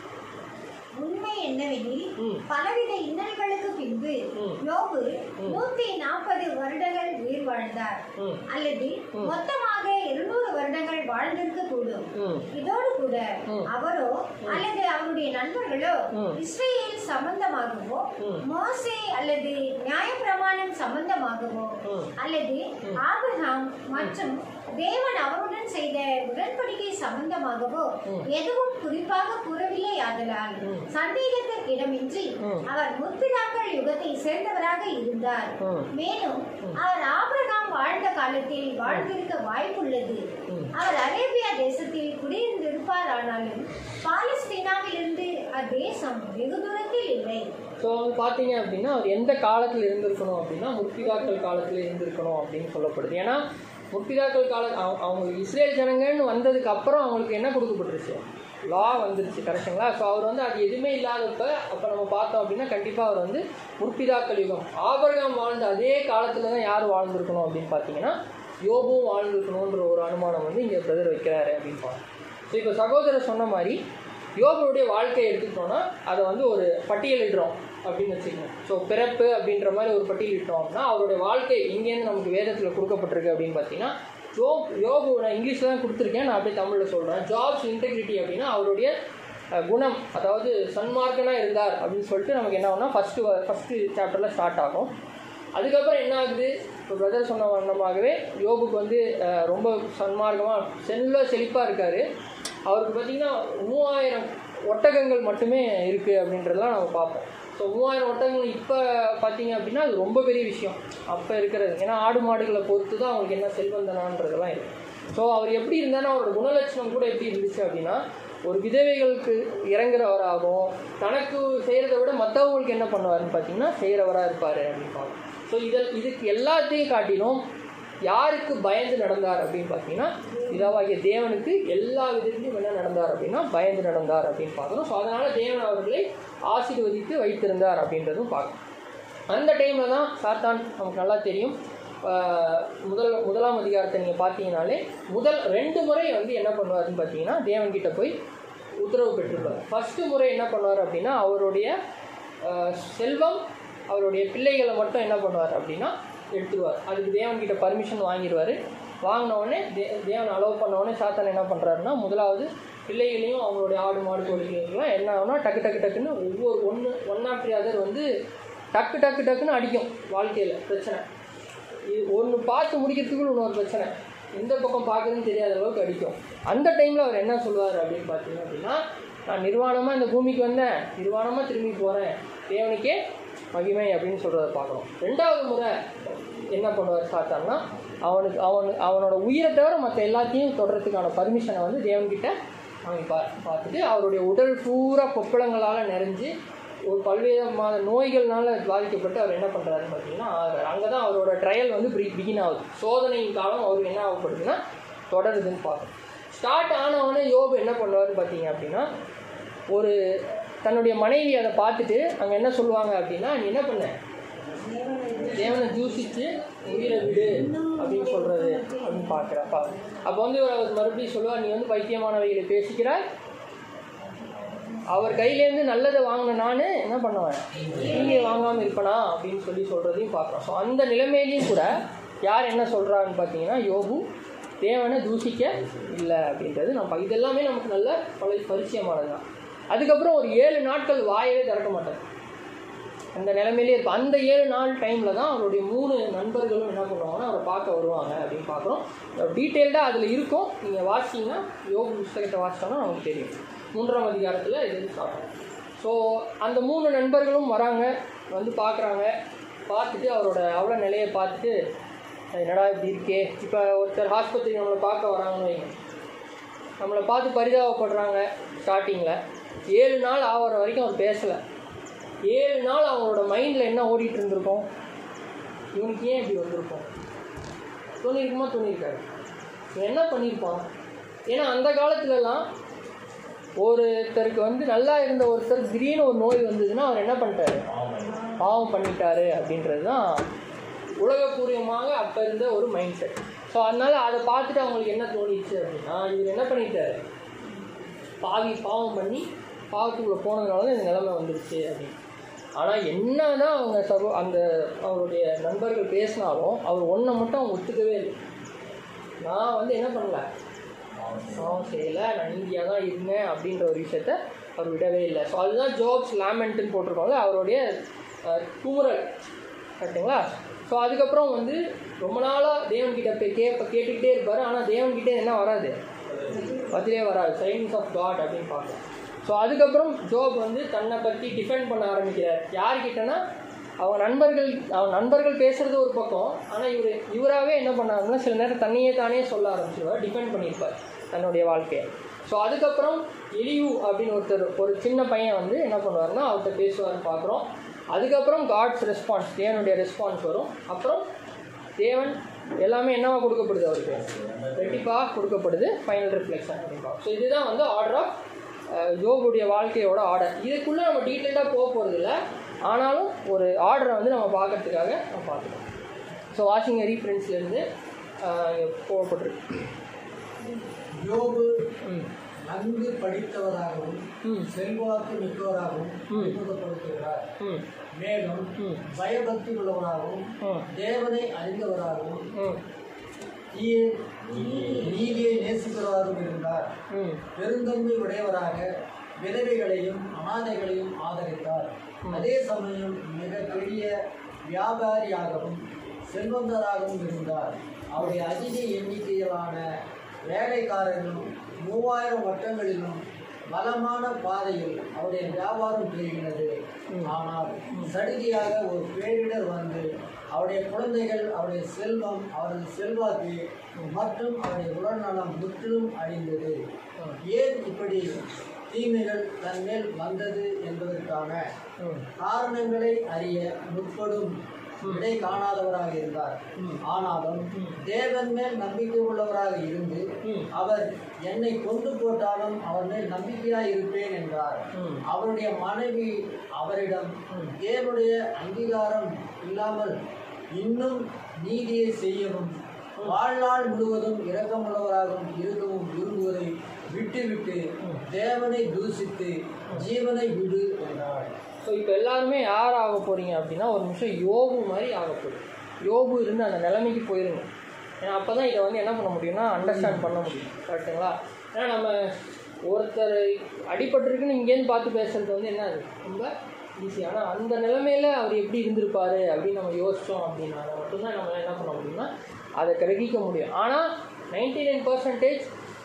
உண்மை என்னவெனில் ம். பலவித இன்னல்களுக்கு பின்பு ம். யோபு நூத்தி நாற்பது வருடங்கள் உயிர் வாழ்ந்தார் ம் அல்லது மொத்தமாக இருநூறு வருடங்கள் வாழ்ந்திருக்க கூடும் ம் இதோடு கூட ம். அவரோ அல்லது அவருடைய நண்பர்களோ ம். இஸ்ரேல் சம்பந்தமாகவோ ம். மோசே அல்லது நியாயப்பிரமாணம் சம்பந்தமாகவோ ம். அல்லது ஆபிரகாம் மற்றும் தேவன் அவருடன் செய்த உடன்படிக்கை சம்பந்தமாகவோ எதுவும் குறிப்பாக கூறவில்லை ஆதலால் சந்தேகத்திற்கு இடமின்றி ம். அவர் முற்பிதாக்கள் யுகத்தை சேர்ந்தவராக இருந்தார் ம். மேலும் அவர் ஆபிரகாம் வாழ்ந்த காலத்தில் வாழ்ந்திருக்க வாய்ப்புள்ளது அவர் அரேபியா தேசத்தில் குடியிருந்திருப்பார் ஆனாலும் பாலஸ்தீனாவிலிருந்து அத்தேசம் வெகு தூரத்தில் இல்லை ஸோ வந்து பார்த்தீங்க அப்படின்னா அவர் எந்த காலத்தில் இருந்திருக்கணும் அப்படின்னா முற்பிதாக்கள் காலத்தில் இருந்திருக்கணும் அப்படின்னு சொல்லப்படுது ஏன்னா முற்பிதாக்கள் கால அவங்க- அவங்க இஸ்ரேல் ஜனங்கன்னு வந்ததுக்கு அப்புறம் அவங்களுக்கு என்ன கொடுக்கப்பட்டுருச்சு லா வந்துருச்சு கரெக்டுங்களா ஸோ அவர் வந்து அது எதுவுமே இல்லாதப்ப அப்போ நம்ம பார்த்தோம் அப்படின்னா கண்டிப்பாக அவர் வந்து முற்பிதாக்கள் யுகம் ஆபரகம் வாழ்ந்த அதே காலத்தில் தான் யார் வாழ்ந்திருக்கணும் அப்படின்னு பார்த்தீங்கன்னா யோபுவும் வாழ்ந்திருக்கணுன்ற ஒரு அனுமானம் வந்து இங்கே பிரதர் வைக்கிறாரு அப்படின்னு பார்க்கணும் ஸோ இப்போ சகோதரர் சொன்ன மாதிரி யோபுடைய வாழ்க்கையை எடுத்துக்கிட்டோம்னா அதை வந்து ஒரு பட்டியலிடுறோம் அப்படின்னு வச்சுக்கோங்க ஸோ பிறப்பு அப்படின்ற மாதிரி ஒரு பட்டியலிட்டோம் அப்படின்னா அவருடைய வாழ்க்கை எங்கேருந்து நமக்கு வேதத்தில் கொடுக்கப்பட்டிருக்கு அப்படின்னு பார்த்தீங்கன்னா ஜோப் யோபு நான் இங்கிலீஷில் தான் கொடுத்துருக்கேன் நான் அப்படியே தமிழில் சொல்கிறேன் ஜாப்ஸ் இன்டெகிரிட்டி அப்படின்னா அவருடைய அஹ், குணம் அதாவது சன்மார்க்கனாக இருந்தார் அப்படின்னு சொல்லிட்டு நமக்கு என்ன ஆகும்னா ஃபஸ்ட்டு ஃபஸ்ட்டு சாப்டரில் ஸ்டார்ட் ஆகும் அதுக்கப்புறம் என்ன ஆகுது இப்போ பிரதர் சொன்ன வண்ணமாகவே யோபுக்கு வந்து அஹ், ரொம்ப சன்மார்க்கமாக செல்ல செழிப்பாக இருக்கார் அவருக்கு பார்த்தீங்கன்னா மூவாயிரம் ஒட்டகங்கள் மட்டுமே இருக்குது அப்படின்றதெல்லாம் நம்ம பார்ப்போம் ஸோ மூவாயிரம் ஒட்டகங்கள் இப்போ பார்த்தீங்க அப்படின்னா அது ரொம்ப பெரிய விஷயம் அப்போ இருக்கிறது ஏன்னா ஆடு மாடுகளை பொறுத்து தான் அவங்களுக்கு என்ன செல்வந்தனான்றதெல்லாம் இருக்குது ஸோ அவர் எப்படி இருந்தாலும் அவரோட குணலட்சணம் கூட எப்படி இருந்துச்சு அப்படின்னா ஒரு விதவைகளுக்கு இறங்குறவராகவும் தனக்கு செய்கிறத விட மற்றவங்களுக்கு என்ன பண்ணுவாருன்னு பார்த்தீங்கன்னா செய்கிறவராக இருப்பார் அப்படின்னு ஸோ இதில் இதுக்கு எல்லாத்தையும் காட்டிலும் யாருக்கு பயந்து நடந்தார் அப்படின்னு பார்த்தீங்கன்னா இதாவாகிய தேவனுக்கு எல்லா விதத்திலையும் என்ன நடந்தார் அப்படின்னா பயந்து நடந்தார் அப்படின்னு பார்க்கணும் ஸோ அதனால் தேவன் அவர்களை ஆசீர்வதித்து வைத்திருந்தார் அப்படின்றதும் பார்க்கணும் அந்த டைமில் தான் சாத்தான் நமக்கு நல்லா தெரியும் ஆஹ் முதல் முதலாம் அதிகாரத்தை நீங்கள் பார்த்தீங்கனாலே முதல் ரெண்டு முறை வந்து என்ன பண்ணுவாருன்னு பார்த்தீங்கன்னா தேவன்கிட்ட போய் உத்தரவு பெற்றிருப்பார் ஃபஸ்ட்டு முறை என்ன பண்ணுவார் அப்படின்னா அவருடைய ஆஹ் செல்வம் அவருடைய பிள்ளைகளை மட்டும் என்ன பண்ணுவார் அப்படின்னா எடுத்துருவார் அதுக்கு தேவன்கிட்ட பர்மிஷன் வாங்கிடுவார் வாங்கின உடனே தே தேவன் அலோவ் பண்ண உடனே சாத்தான் என்ன பண்ணுறாருன்னா முதலாவது பிள்ளைகளையும் அவங்களுடைய ஆடு மாடு கோழிகளுக்கெல்லாம் என்ன ஆகும்னா டக்கு டக்கு டக்குன்னு ஒவ்வொரு ஒன்று ஒன் ஆஃப்டர் அதர் வந்து டக்கு டக்கு டக்குன்னு அடிக்கும் வாழ்க்கையில் பிரச்சனை இது ஒன்று பார்த்து முடிக்கிறதுக்குள்ள இன்னொரு பிரச்சனை எந்த பக்கம் பார்க்குறதுன்னு தெரியாத அளவுக்கு அடிக்கும் அந்த டைமில் அவர் என்ன சொல்லுவார் அப்படின்னு பார்த்தீங்க அப்படின்னா நான் நிர்வாணமாக இந்த பூமிக்கு வந்தேன் நிர்வாணமாக திரும்பி போகிறேன் தேவனுக்கே மகிமை அப்படின்னு சொல்கிறத பார்க்குறோம் ரெண்டாவது முறை என்ன பண்ணுவார் சாத்தான்னா அவனுக்கு அவனு அவனோட உயிரை தவிர மற்ற எல்லாத்தையும் தொடர்றதுக்கான பர்மிஷனை வந்து தேவன்கிட்ட அவன் பா பார்த்துட்டு அவருடைய உடல் பூரா கொப்பளங்களால் நிறைஞ்சு ஒரு பல்வேறுமான நோய்கள்னால பாதிக்கப்பட்டு அவர் என்ன பண்ணுறாருன்னு பார்த்தீங்கன்னா அங்கே தான் அவரோட ட்ரையல் வந்து பிகின் ஆகுது சோதனையின் காலம் அவருக்கு என்ன ஆகப்படுதுன்னா தொடருதுன்னு பார்க்கணும் ஸ்டார்ட் ஆனவொடனே யோபு என்ன பண்ணுவார்னு பார்த்தீங்க அப்படின்னா ஒரு தன்னுடைய மனைவி அதை பார்த்துட்டு அங்கே என்ன சொல்லுவாங்க அப்படின்னா நீ என்ன பண்ண தேவனை தூசிச்சு உயிரை விடு அப்படின்னு சொல்கிறது அப்படின்னு பார்க்குறப்பா அப்போ வந்து இவர் அவர் மறுபடியும் சொல்லுவார் நீ வந்து பைத்தியமானவைகளை பேசிக்கிறாய் அவர் கையிலேருந்து நல்லதை வாங்கின நான் என்ன பண்ணுவேன் நீங்கள் வாங்காமல் இருப்பனா அப்படின்னு சொல்லி சொல்கிறதையும் பார்க்குறோம் ஸோ அந்த நிலைமையிலையும் கூட யார் என்ன சொல்கிறான்னு பார்த்தீங்கன்னா யோபு தேவனை தூசிக்க இல்லை அப்படின்றது நம்ம இது எல்லாமே நமக்கு நல்ல பல பரிச்சயமானது தான் அதுக்கப்புறம் ஒரு ஏழு நாட்கள் வாயவே திறக்க மாட்டார் அந்த நிலைமையிலே இருப்போம் அந்த ஏழு நாள் டைமில் தான் அவருடைய மூணு நண்பர்களும் என்ன பண்ணுவாங்கன்னா அவரை பார்க்க வருவாங்க அப்படின்னு பார்க்குறோம் டீட்டெயில்டாக அதில் இருக்கும் நீங்கள் வாசிங்கன்னா யோக புஸ்தகத்தை வாசிச்சோன்னா நமக்கு தெரியும் மூன்றாம் அதிகாரத்தில் இது பார்க்கணும் ஸோ அந்த மூணு நண்பர்களும் வராங்க வந்து பார்க்குறாங்க பார்த்துட்டு அவரோட அவ்வளோ நிலையை பார்த்துட்டு என்னடா இப்படி இருக்கே இப்போ ஒருத்தர் ஆஸ்பத்திரி நம்மளை பார்க்க வராங்கன்னு வைங்க நம்மளை பார்த்து பரிதாபப்படுறாங்க ஸ்டார்டிங்கில் ஏழு நாள் ஆகிற வரைக்கும் அவர் பேசலை ஏழு நாள் அவங்களோட மைண்டில் என்ன ஓடிட்டு இருந்திருக்கும் இவனுக்கு ஏன் இப்படி வந்திருக்கும் தோணிருக்குமா தோணியிருக்காரு இவன் என்ன பண்ணியிருப்பான் ஏன்னா அந்த காலத்துலலாம் ஒருத்தருக்கு வந்து நல்லா இருந்த ஒருத்தர் திடீர்னு ஒரு நோய் வந்ததுன்னா அவர் என்ன பண்ணிட்டாரு பாவம் பண்ணிட்டாரு அப்படின்றது தான் உலகப்பூர்வமாக அப்போ இருந்த ஒரு மைண்ட் செட் ஸோ அதனால் அதை பார்த்துட்டு அவங்களுக்கு என்ன தோணிச்சு அப்படின்னா இவர் என்ன பண்ணிட்டாரு பாவி பாவம் பண்ணி பாவத்துக்குள்ளே போனதுனால தான் இந்த நிலைமை வந்துருச்சு அப்படின்னு ஆனால் என்ன தான் அவங்க சகோ அந்த அவருடைய நண்பர்கள் பேசினாலும் அவர் ஒன்றை மட்டும் அவங்க ஒத்துக்கவே இல்லை நான் வந்து என்ன பண்ணல பாவம் செய்யலை நான் நீதியாக தான் இருந்தேன் அப்படின்ற ஒரு விஷயத்த அவர் விடவே இல்லை ஸோ அதுதான் ஜோப்ஸ் லேமெண்ட்டுன்னு போட்டிருக்கோம்ல அவருடைய அஹ், குமுறல் கரெக்டுங்களா ஸோ அதுக்கப்புறம் வந்து ரொம்ப நாளாக தேவன்கிட்ட போய் கேட்ப கேட்டுக்கிட்டே இருப்பார் ஆனால் தேவன்கிட்ட என்ன வராது பதிலே வராது சைன்ஸ் ஆஃப் காட் அப்படின்னு பார்க்கலாம் ஸோ அதுக்கப்புறம் ஜோப் வந்து தன்னை பற்றி டிஃபெண்ட் பண்ண ஆரம்பிக்கிறார் யார்கிட்டனா அவங்க நண்பர்கள் அவன் நண்பர்கள் பேசுறது ஒரு பக்கம் ஆனால் இவர் இவராகவே என்ன பண்ணாருன்னா சில நேரம் தன்னையே தானே சொல்ல ஆரம்பிச்சிருவார் டிஃபெண்ட் பண்ணியிருப்பார் தன்னுடைய வாழ்க்கையை ஸோ அதுக்கப்புறம் எலியூ அப்படின்னு ஒருத்தர் ஒரு சின்ன பையன் வந்து என்ன பண்ணுவாருன்னா அவர்கிட்ட பேசுவார்னு பார்க்குறோம் அதுக்கப்புறம் காட்ஸ் ரெஸ்பான்ஸ் தேவனுடைய ரெஸ்பான்ஸ் வரும் அப்புறம் தேவன் எல்லாமே என்னவா கொடுக்கப்படுது அவருக்கு ரெட்டிப்பாக கொடுக்கப்படுது ஃபைனல் ரிஃப்ளெக்ஷன் அப்படின்னு ஸோ இதுதான் வந்து ஆர்டர் ஆஃப் யோகுடைய வாழ்க்கையோட ஆர்டர் இதுக்குள்ளே நம்ம டீட்டெயில்டாக போக போகிறது இல்லை ஆனாலும் ஒரு ஆர்டரை வந்து நம்ம பார்க்கறதுக்காக நம்ம பார்த்துக்கோம் ஸோ வாஷிங் ரீஃபரன்ஸ்லேருந்து போகப்பட்டிருக்கு யோபு ம் நன்கு படித்தவராகவும் ம் செல்வாக்கு மிக்கவராகவும் ம். அறிமுகப்படுத்துகிறார் ம் மேலும் ம் பயபக்தி உள்ளவராகவும் ம் தேவனை அறிந்தவராகவும் ம் தீய- நீதியை நேசிக்கிறவராகவும் இருந்தார் ம் பெருந்தன்மை உடையவராக விதவைகளையும் அனாதைகளையும் ஆதரித்தார் அதே சமயம் மிக பெரிய வியாபாரியாகவும் செல்வந்தராகவும் இருந்தார் அவருடைய அதிக எண்ணிக்கையிலான வேலைக்காரர்களும் மூவாயிரம் வட்டங்களிலும் பலமான பாதையில் அவருடைய வியாபாரம் பெருகினது ஆனால் சடுதியாக ஒரு பேரிடர் வந்து அவருடைய குழந்தைகள் அவருடைய செல்வம் அவரது செல்வாக்கு மற்றும் அவருடைய உடல்நலம் முற்றிலும் அழிந்தது ஏன் இப்படி தீமைகள் தன் மேல் வந்தது என்பதற்கான ம் காரணங்களை அறிய முற்படும் விடை காணாதவராக இருந்தார் ஆனாலும் தேவன் மேல் நம்பிக்கை உள்ளவராக இருந்து ம். அவர் என்னை கொண்டு போட்டாலும் அவர் மேல் நம்பிக்கையாய் இருப்பேன் என்றார் ம். அவருடைய மனைவி அவரிடம் தேவனுடைய அங்கீகாரம் இல்லாமல் இன்னும் நீதியை செய்யவும் வாழ்நாள் முழுவதும் இரக்கமுள்ளவராகவும் இருக்கவும் விரும்புவதை விட்டுவிட்டு தேவனை தூசித்து ஜீவனை விடு என்றார் ஸோ இப்போ எல்லாருமே யார் ஆக போகிறீங்க அப்படின்னா ஒரு நிமிஷம் யோபு மாதிரி ஆக போகுது யோபு இருந்து அந்த நிலைமைக்கு போயிருங்க ஏன்னா அப்போ தான் இதை வந்து என்ன பண்ண முடியும்னா அண்டர்ஸ்டாண்ட் பண்ண முடியும் கரெக்டுங்களா ஏன்னா நம்ம ஒருத்தர் அடிபட்டிருக்குன்னு இங்கேருந்து பார்த்து பேசுறது வந்து என்ன அது ரொம்ப ஈஸி ஆனால் அந்த நிலைமையில அவர் எப்படி இருந்திருப்பாரு அப்படின்னு நம்ம யோசித்தோம் அப்படின்னா மட்டும்தான் நம்ம என்ன பண்ண முடியும்னா அதை கிரகிக்க முடியும் ஆனால் ninety nine percentage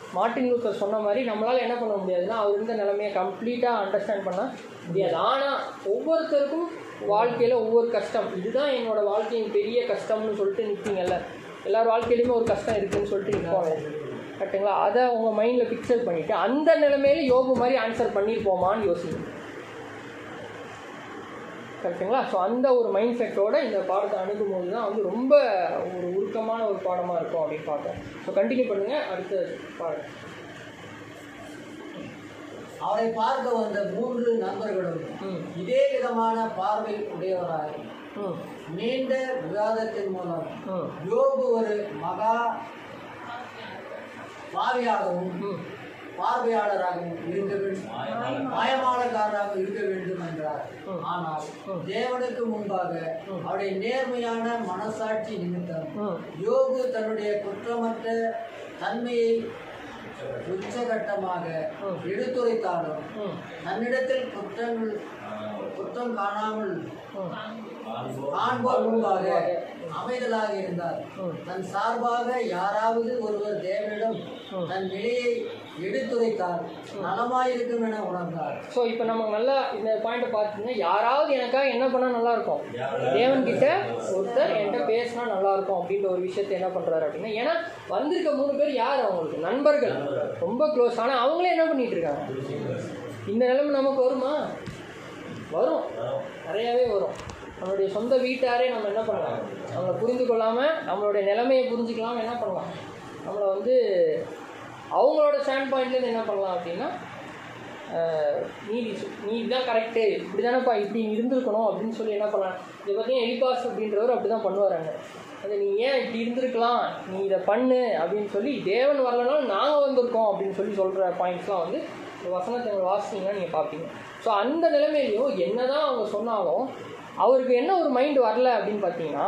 Martin Luther சொன்ன மாதிரி நம்மளால் என்ன பண்ண முடியாதுன்னா அவர் இருந்த நிலைமையை கம்ப்ளீட்டாக அண்டர்ஸ்டாண்ட் பண்ண முடியாது ஆனால் ஒவ்வொருத்தருக்கும் வாழ்க்கையில் ஒவ்வொரு கஷ்டம் இதுதான் என்னோட வாழ்க்கையின் பெரிய கஷ்டம்னு சொல்லிட்டு நிற்பீங்கல்ல எல்லார் வாழ்க்கையிலையுமே ஒரு கஷ்டம் இருக்குன்னு சொல்லிட்டு நிற்பாங்க கரெக்டுங்களா அதை உங்கள் மைண்டில் பிக்சர் பண்ணிவிட்டு அந்த நிலைமையில யோபு மாதிரி ஆன்சர் பண்ணியிருப்போமான்னு யோசிங்க கரெக்டுங்களா ஸோ அந்த ஒரு மைண்ட் செட்டோட இந்த பாடத்தை அணுகும்போது தான் வந்து ரொம்ப ஒரு உருக்கமான ஒரு பாடமாக இருக்கும் அப்படின்னு பார்த்தோம் ஸோ கண்டினியூ பண்ணுங்கள் அடுத்த பாடம் அவரை பார்க்க வந்த மூன்று நண்பர்களும் ம் இதே விதமான பார்வை உடையவராய் ம் நீண்ட விவாதத்தின் மூலம் ம் யோபு ஒரு மகா பாவியாகவும் ம் பார்வையாளராகவும் இருக்க வேண்டும் மாயமாளக்காரராக இருக்க வேண்டும் என்றார் ம். ஆனால் ம். தேவனுக்கு முன்பாக ம். அவருடைய நேர்மையான மனசாட்சி நிமித்தம் ம் யோபு தன்னுடைய குற்றமற்ற தன்மையை உச்சகட்டமாக ம். எடுத்துரைத்தாலும் ம் தன்னிடத்தில் குற்றங்கள் குற்றம் காணாமல் ம் காண்போர் முன்பாக அமைதலாக இருந்தார் ம். தன் சார்பாக யாராவது ஒருவர் தேவனிடம் ம். தன் நிலையை எடுத்துரைத்தால் நலமாயிருக்கும் என உணர்ந்தார் ஸோ இப்போ நம்ம நல்லா இந்த பாயிண்ட்டை பார்த்தீங்கன்னா யாராவது எனக்காக என்ன பண்ணால் நல்லா இருக்கும் தேவன் கிட்ட ஒருத்தர் என்கிட்ட பேசினா நல்லா இருக்கும் அப்படின்ற ஒரு விஷயத்தை என்ன பண்ணுறாரு அப்படின்னா ஏன்னா வந்திருக்க மூணு பேர் யார் அவங்களுக்கு நண்பர்கள் ரொம்ப க்ளோஸ் ஆனால் அவங்களே என்ன பண்ணிட்டு இருக்காங்க இந்த நிலைமை நமக்கு வருமா வரும் நிறையாவே வரும் நம்மளுடைய சொந்த வீட்டாரே நம்ம என்ன பண்ணலாம் நம்மளை புரிந்து கொள்ளாமல் நம்மளுடைய நிலைமையை புரிஞ்சுக்கலாம என்ன பண்ணலாம் நம்மளை வந்து அவங்களோட ஸ்டாண்ட் பாயிண்ட்லேருந்து என்ன பண்ணலாம் அப்படின்னா ஆஹ், நீ இது- நீ இதுதான் கரெக்டு இப்படி தானேப்பா இப்படி இருந்திருக்கணும் அப்படின்னு சொல்லி என்ன பண்ணலாம் இதை பார்த்தீங்கன்னா எலிபாஸ் அப்படின்றவர் அப்படி தான் பண்ணுவாராங்க அது நீ ஏன் இப்படி இருந்திருக்கலாம் நீ இதை பண்ணு அப்படின்னு சொல்லி தேவன் வரலனாலும் நாங்கள் வந்திருக்கோம் அப்படின்னு சொல்லி சொல்கிற பாயிண்ட்ஸ்லாம் வந்து இந்த வசனத்தை நீங்கள் வாசிச்சீங்கன்னா நீங்கள் பார்ப்பீங்க ஸோ அந்த நிலைமையிலையும் என்னதான் அவங்க சொன்னாலும் அவருக்கு என்ன ஒரு மைண்ட் வரல அப்படின்னு பார்த்தீங்கன்னா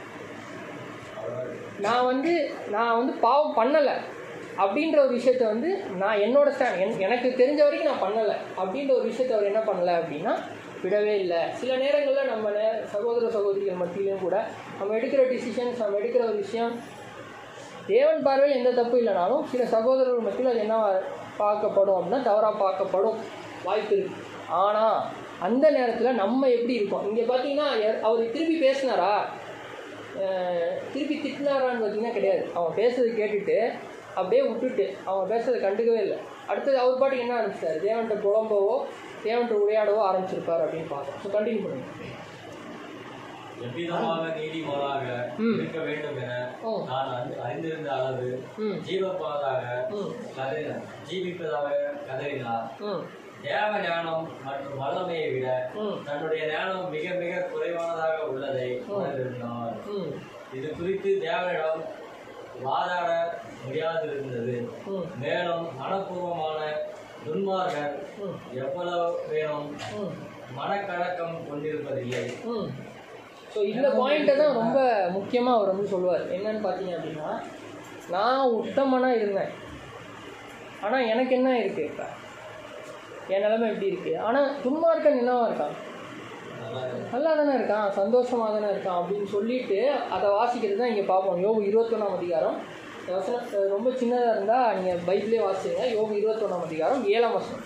நான் வந்து நான் வந்து பாவம் பண்ணலை அப்படின்ற ஒரு விஷயத்த வந்து நான் என்னோட ஸ்டாண்ட் என் எனக்கு தெரிஞ்ச வரைக்கும் நான் பண்ணலை அப்படின்ற ஒரு விஷயத்த அவர் என்ன பண்ணல அப்படின்னா விடவே இல்லை சில நேரங்களில் நம்ம நே சகோதர சகோதரிகள் மத்தியிலையும் கூட நம்ம எடுக்கிற டிசிஷன்ஸ் நம்ம எடுக்கிற ஒரு விஷயம் தேவன் பார்வையில் எந்த தப்பு இல்லைனாலும் சில சகோதரர்கள் மத்தியில் அது என்ன பார்க்கப்படும் அப்படின்னா தவறாக பார்க்கப்படும் வாய்ப்பு இருக்கு ஆனால் அந்த நேரத்தில் நம்ம எப்படி இருக்கோம் இங்கே பார்த்தீங்கன்னா எ- அவர் திருப்பி பேசினாரா அஹ், திருப்பி திட்டினாரான்னு பார்த்தீங்கன்னா கிடையாது அவன் பேசுறது கேட்டுட்டு அப்படியே விட்டுட்டு அவன் பேசுறதை கண்டுக்கவே இல்லை அடுத்தது அவர் பாட்டுக்கு என்ன ஆரம்பிச்சிட்டாரு தேவன்கிட்ட புலம்பவோ தேவன்கிட்ட உரையாடவோ ஆரம்பிச்சிருப்பார் அப்படின்னு பார்த்தோம் ஸோ கண்டினியூ பண்ணுங்க எவ்விதமாக நீதிமானாக ம். இருக்க வேண்டும் என ஓ. நான் அறி- அறிந்திருந்த அளவு ம் ஜீவப்பதாக ம் கதறினார் ஜீவிப்பதாக கதறினார் ம் தேவ ஞானம் மற்றும் வல்லமையை விட ம் தன்னுடைய ஞானம் மிக மிக குறைவானதாக உள்ளதை உணர்ந்திருந்தார் ம் இது குறித்து தேவனிடம் வாதாட முடியாதிருந்தது ம் மேலும் மனப்பூர்வமான துன்மார்கர் ம் எவ்வளவு வேணும் ம் மனக்கடக்கம் கொண்டிருப்பதில்லை ம் ஸோ இந்த பாயிண்ட்டை தான் ரொம்ப முக்கியமாக அவர் வந்து சொல்லுவார் என்னன்னு பார்த்தீங்க அப்படின்னா நான் உத்தமனாக இருந்தேன் ஆனால் எனக்கு என்ன இருக்குது இப்போ என் நிலைமை எப்படி இருக்குது ஆனால் துன்மார்க்கன் என்னவா இருக்கான் நல்லா தானே இருக்கான் சந்தோஷமாக தானே இருக்கான் அப்படின்னு சொல்லிட்டு அதை வாசிக்கிறது தான் இங்கே பார்ப்போம் யோகு இருபத்தொன்னாம் அதிகாரம் இந்த வசனம் அஹ் ரொம்ப சின்னதாக இருந்தால் நீங்கள் பைபிளே வாசிங்க யோகு இருபத்தொன்னாம் அதிகாரம் ஏழாம் வசனம்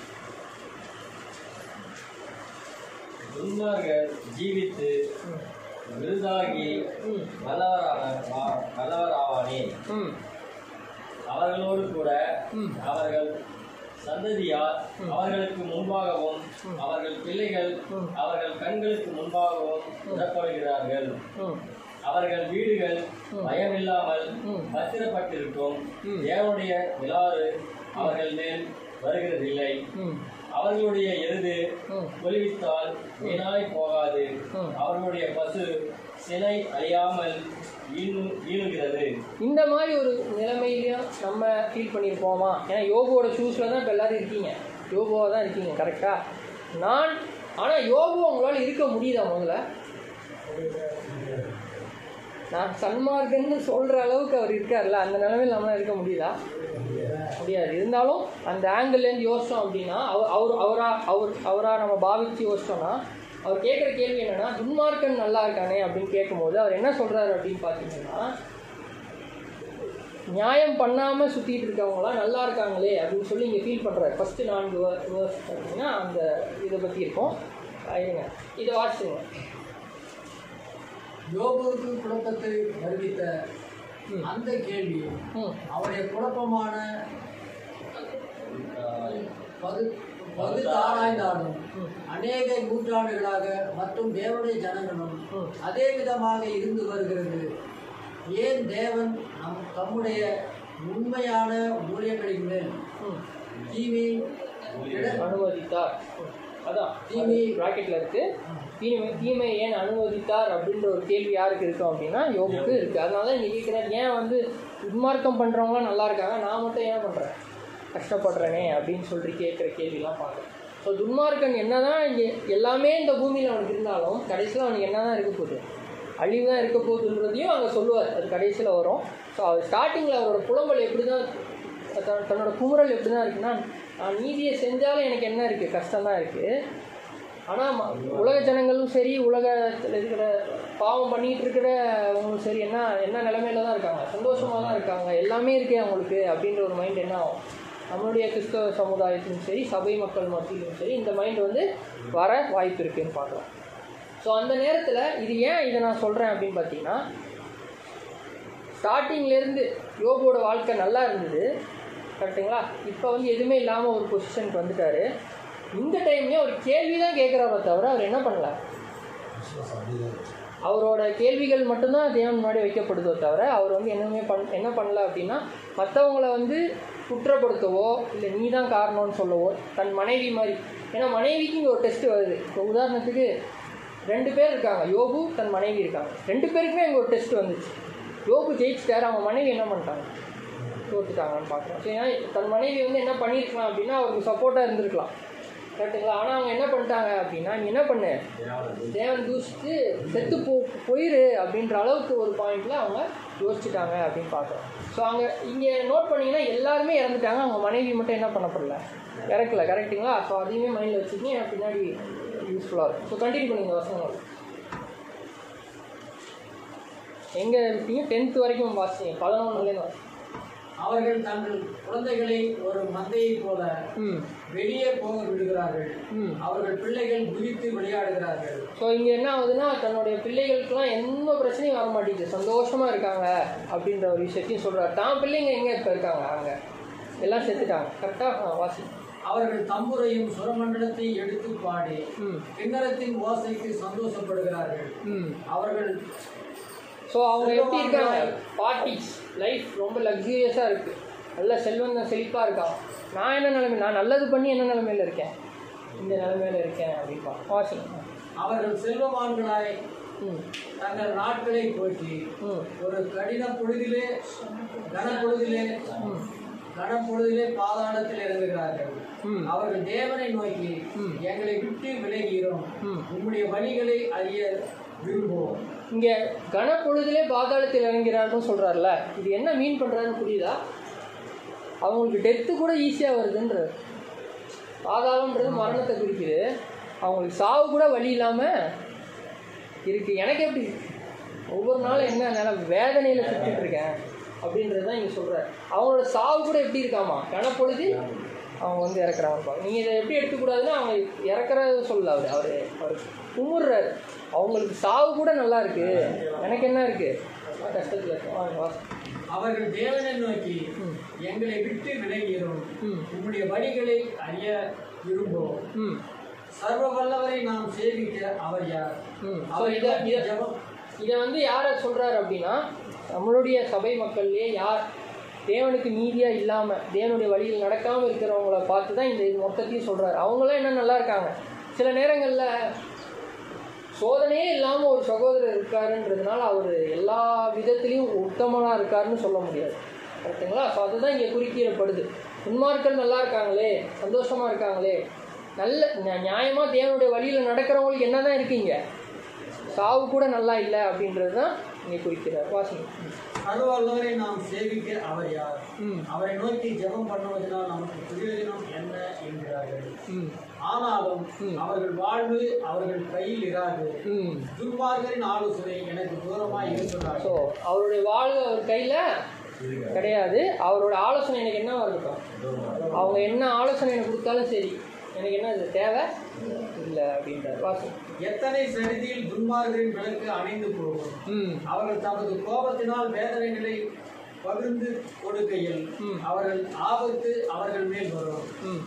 துன்மார்கர் ஜீவித்து ம் விருதாகி ம் வல்லவரான வல்லவராவானே ம் அவர்களோடு கூட ம் அவர்கள் சந்ததியார் அவர்களுக்கு முன்பாகவும் அவர்கள் பிள்ளைகள் ம். அவர்கள் கண்களுக்கு முன்பாகவும் விடப்படுகிறார்கள் ம் அவர்கள் வீடுகள் பயமில்லாமல் ம். பத்திரப்பட்டிருக்கும் ம். தேவனுடைய விழாறு அவர்கள் மேல் வருகிறதில்லை ம் அவர்களுடைய எருது ம் கொலுவித்தால் வீணாய் போகாது ம். அவர்களுடைய பசு சினை அழியாமல் ஈனு ஈனுகிறது இந்த மாதிரி ஒரு நிலைமையிலையும் நம்ம ஃபீல் பண்ணியிருப்போமா ஏன்னா யோகுவோட ஷூஸில் தான் இப்போ எல்லாரும் இருக்கீங்க யோகுவாக தான் இருக்கீங்க கரெக்டாக நான் ஆனால் யோகு உங்களால் இருக்க முடியுதா முதல்ல நான் சன்மார்க்கன்னு சொல்கிற அளவுக்கு அவர் இருக்கார்ல அந்த நிலைமையில் நம்மளால் இருக்க முடியுதா முடியாது இருந்தாலும் அந்த ஆங்கிள்லேருந்து யோசித்தோம் அப்படின்னா அவர் அவர் அவரா அவர் அவராக நம்ம பாவித்து யோசிச்சோம்னா அவர் கேட்குற கேள்வி என்னன்னா துன்மார்க்கன் நல்லா இருக்கானே அப்படின்னு கேட்கும்போது அவர் என்ன சொல்கிறாரு அப்படின்னு பார்த்தீங்கன்னா நியாயம் பண்ணாமல் சுற்றிட்டு இருக்கவங்களாம் நல்லா இருக்காங்களே அப்படின்னு சொல்லி இங்கே ஃபீல் பண்ணுறாரு ஃபஸ்ட்டு நான்கு வேர்ஸ் பார்த்தீங்கன்னா அந்த இதை பற்றி இருக்கும் இருங்க இதை வாசிச்சுங்க யோபுவுக்கு குழப்பத்தை வருவித்த ம். அந்த கேள்வி ம் அவருடைய குழப்பமான பகு பகுத்தாராய்ந்தாலும் அநேக நூற்றாண்டுகளாக மற்றும் தேவனுடைய ஜனங்களும் ம். அதே அதே விதமாக இருந்து வருகிறது ஏன் தேவன் நம் தம்முடைய உண்மையான ஊழியர்களின் மேல் ம் தீமை இட- அனுமதித்தார் அதான் தீமை ப்ராக்கெட்டில் இருக்கு தீமை தீமை ஏன் அனுமதித்தார் அப்படின்ற ஒரு கேள்வி யாருக்கு இருக்கும் அப்படின்னா யோபுக்கு இருக்குது அதனால தான் இங்கே கேட்குறாரு ஏன் வந்து துன்மார்க்கம் பண்ணுறவங்களாம் நல்லா இருக்காங்க நான் மட்டும் ஏன் பண்ணுறேன் கஷ்டப்படுறேனே அப்படின்னு சொல்லிட்டு கேட்குற கேள்விலாம் பார்க்குறேன் ஸோ துன்மார்க்கன் என்ன தான் இங்கே எல்லாமே இந்த பூமியில் அவனுக்கு இருந்தாலும் கடைசியில் அவனுக்கு என்ன தான் இருக்க போகுது அழிவு தான் இருக்க போகுதுன்றதையும் அங்கே சொல்லுவார் அது கடைசியில் வரும் ஸோ அவர் ஸ்டார்டிங்கில் அவரோட புலம்பல் எப்படி தான் தன் தன்னோட குமுறல் எப்படி தான் இருக்குன்னா நான் நீதியை செஞ்சாலும் எனக்கு என்ன இருக்குது கஷ்டம் தான் இருக்குது ஆனால் உலக ஜனங்களும் சரி உலகத்தில் இருக்கிற பாவம் பண்ணிகிட்டு இருக்கிறவங்களும் சரி என்ன என்ன நிலமையில தான் இருக்காங்க சந்தோஷமாக தான் இருக்காங்க எல்லாமே இருக்கே அவங்களுக்கு அப்படின்ற ஒரு மைண்ட் என்ன ஆகும் நம்மளுடைய கிறிஸ்தவ சமுதாயத்திலும் சரி சபை மக்கள் மத்தியிலும் சரி இந்த மைண்ட் வந்து வர வாய்ப்பு இருக்குன்னு பார்க்கலாம் ஸோ அந்த நேரத்தில் இது ஏன் இதை நான் சொல்கிறேன் அப்படின்னு பார்த்தீங்கன்னா ஸ்டார்டிங்லேருந்து யோபோட வாழ்க்கை நல்லா இருந்தது கரெக்டுங்களா இப்போ வந்து எதுவுமே இல்லாமல் ஒரு பொசிஷனுக்கு வந்துட்டாரு இந்த டைம்லேயும் அவர் கேள்வி தான் கேட்குறாரோ தவிர அவர் என்ன பண்ணல விசுவாசம் அப்படிதான் இருக்கு. அவரோட கேள்விகள் மட்டும்தான் தேவன் முன்னாடி வைக்கப்படுதோ தவிர அவர் வந்து என்னமே பண் என்ன பண்ணல அப்படின்னா மற்றவங்கள வந்து குற்றப்படுத்தவோ இல்லை நீ தான் காரணம்னு சொல்லவோ தன் மனைவி மாதிரி ஏன்னா மனைவிக்கு இங்கே ஒரு டெஸ்ட் வருது இப்போ உதாரணத்துக்கு ரெண்டு பேர் இருக்காங்க யோபு தன் மனைவி இருக்காங்க ரெண்டு பேருக்குமே இங்கே ஒரு டெஸ்ட் வந்துச்சு யோபு ஜெயிச்சிட்டாரு அவங்க மனைவி என்ன பண்ணிட்டாங்க தோத்துட்டாங்கன்னு பார்க்குறோம் ஸோ ஏன்னா தன் மனைவி வந்து என்ன பண்ணியிருக்கலாம் அப்படின்னா அவருக்கு சப்போர்ட்டாக இருந்திருக்கலாம் கரெக்டுங்களா ஆனால் அவங்க என்ன பண்ணிட்டாங்க அப்படின்னா நீ என்ன பண்ணு தேவன் தூசித்து செத்து போ போயிரு அப்படின்ற அளவுக்கு ஒரு பாயிண்டில் அவங்க யோசிச்சுட்டாங்க அப்படின்னு பார்க்குறோம் ஸோ அங்கே இங்கே நோட் பண்ணீங்கன்னா எல்லாருமே இறந்துட்டாங்க அவங்க மனைவி மட்டும் என்ன பண்ணப்படல இறக்கல கரெக்டுங்களா ஸோ அதையுமே மைண்டில் வச்சுக்கிங்க எனக்கு பின்னாடி யூஸ்ஃபுல்லாக இருக்கும் ஸோ கண்டினியூ பண்ணுங்க வசனங்கள் எங்கே இருக்கீங்க டென்த்து வரைக்கும் வாசிங்க பதினொன்றுலேருந்து வாசிங்க அவர்கள் தங்கள் குழந்தைகளை ஒரு மந்தையைப் போல ம் வெளியே போக விடுகிறார்கள் ம் அவர்கள் பிள்ளைகள் குதித்து விளையாடுகிறார்கள் ஸோ இங்கே என்ன ஆகுதுன்னா தன்னுடைய பிள்ளைகளுக்கெல்லாம் எந்த பிரச்சனையும் வர மாட்டேங்குது சந்தோஷமாக இருக்காங்க அப்படின்ற ஒரு விஷயத்தையும் சொல்கிறார் தான் பிள்ளைங்க எங்கே இப்போ இருக்காங்க அங்கே எல்லாம் செத்துட்டாங்க கரெக்டாக வாசி அவர்கள் தம்புரையும் சுரமண்டலத்தை எடுத்து பாடி ம் கிண்ணறத்தின் ஓசைக்கு சந்தோஷப்படுகிறார்கள் ம் அவர்கள் ஸோ அவங்க எப்படி இருக்காங்க பார்ட்டிஸ் லைஃப் ரொம்ப லக்ஸூரியஸாக இருக்குது நல்ல செல்வந்தம் செழிப்பாக இருக்கான் நான் என்ன நிலைமை நான் நல்லது பண்ணி என்ன நிலைமையில் இருக்கேன் இந்த நிலைமையில் இருக்கேன் அப்படின்பா வாசிங்க அவர்கள் செல்வமான்களாய் ம் தங்கள் நாட்களை போக்கி ம் ஒரு கடின பொழுதிலே கனப்பொழுதிலே கனப்பொழுதிலே பாதாளத்தில் இறங்குகிறார்கள் ம் அவர்கள் தேவனை நோக்கி ம். எங்களை விட்டு விலகிறோம் ம் உம்முடைய வழிகளை அறிய விரும்புவோம் இங்கே கனப்பொழுதிலே பாதாளத்தில் இறங்கிறாருன்னு சொல்கிறார்ல இது என்ன மீன் பண்ணுறாருன்னு புரியுதா அவங்களுக்கு டெத்து கூட ஈஸியாக வருதுன்றது பாதாளம்ன்றது மரணத்தை குறிக்குது அவங்களுக்கு சாவு கூட வழி இல்லாமல் இருக்குது எனக்கு எப்படி ஒவ்வொரு நாளும் என்ன நில வேதனையில் சுற்றிட்டு இருக்கேன் அப்படின்றது தான் இங்கே சொல்கிறார் அவங்களோட சாவு கூட எப்படி இருக்காமா கனப்பொழுது அவங்க வந்து இறக்குறாங்க பாருங்க நீங்கள் இதை எப்படி எடுத்துக்கூடாதுன்னா அவங்க இறக்குறத சொல்லல அவர் அவர் அவர் குமுறுறாரு அவங்களுக்கு சாவு கூட நல்லா இருக்கு எனக்கு என்ன இருக்கு நான் கஷ்டத்தில் இருக்கேன் வாங்க, வாசி. அவர்கள் தேவனை நோக்கி ம். எங்களை விட்டு விலகிறோம் ம் உம்முடைய வழிகளை அறிய விரும்புவோம் ம் சர்வ வல்லவரை நாம் சேவிக்க அவர் யார் ம் ஸோ அவர் இதை இதை ஜெபம் இதை வந்து யாரை சொல்கிறாரு அப்படின்னா நம்மளுடைய சபை மக்கள்லேயே யார் தேவனுக்கு நீதியாக இல்லாமல் தேவனுடைய வழியில் நடக்காமல் இருக்கிறவங்கள பார்த்து தான் இந்த இது மொத்தத்தையும் சொல்கிறாரு அவங்களாம் என்ன நல்லா இருக்காங்க சில நேரங்களில் சோதனையே இல்லாமல் ஒரு சகோதரர் இருக்காருன்றதுனால அவர் எல்லா விதத்துலேயும் உத்தமனாக இருக்காருன்னு சொல்ல முடியாது கரெக்டுங்களா ஸோ அதுதான் இங்கே குறிப்பிடப்படுது உன்மார்கள் நல்லா இருக்காங்களே சந்தோஷமாக இருக்காங்களே நல்ல நியாயமாக தேவனுடைய வழியில் நடக்கிறவங்களுக்கு என்ன தான் இருக்கீங்க சாவு கூட நல்லா இல்லை அப்படின்றது தான் இங்கே குறிக்கிறார் வாசிங்க சர்வ வல்லவரை நாம் சேவிக்க அவர் யார் ம் அவரை நோக்கி ஜெபம் பண்ணுவதனால் நமக்கு பிரயோஜனம் என்ன என்கிறார்கள் ம் ஆனாலும் ம். அவர்கள் வாழ்வு அவர்கள் கையில் இராது ம் துன்மார்கரின் ஆலோசனை எனக்கு தூரமாய் ஸோ இருக்கிறார்கள் அவருடைய வாழ்வு அவர் கையில் கிடையாது அவரோட ஆலோசனை எனக்கு என்னவா இருக்கட்டும் அவங்க என்ன ஆலோசனை எனக்கு கொடுத்தாலும் சரி எனக்கு என்ன இது தேவை இல்லை அப்படின்றார் வாசம் எத்தனை சரிதியில் துன்மார்கரின் விளக்கு அணைந்து போகும் ம் அவர்கள் தமது கோபத்தினால் வேதனைகளை பகிர்ந்து கொடுக்கையில் ம். அவர்கள் ஆபத்து அவர்கள் மேல் வரும் ம்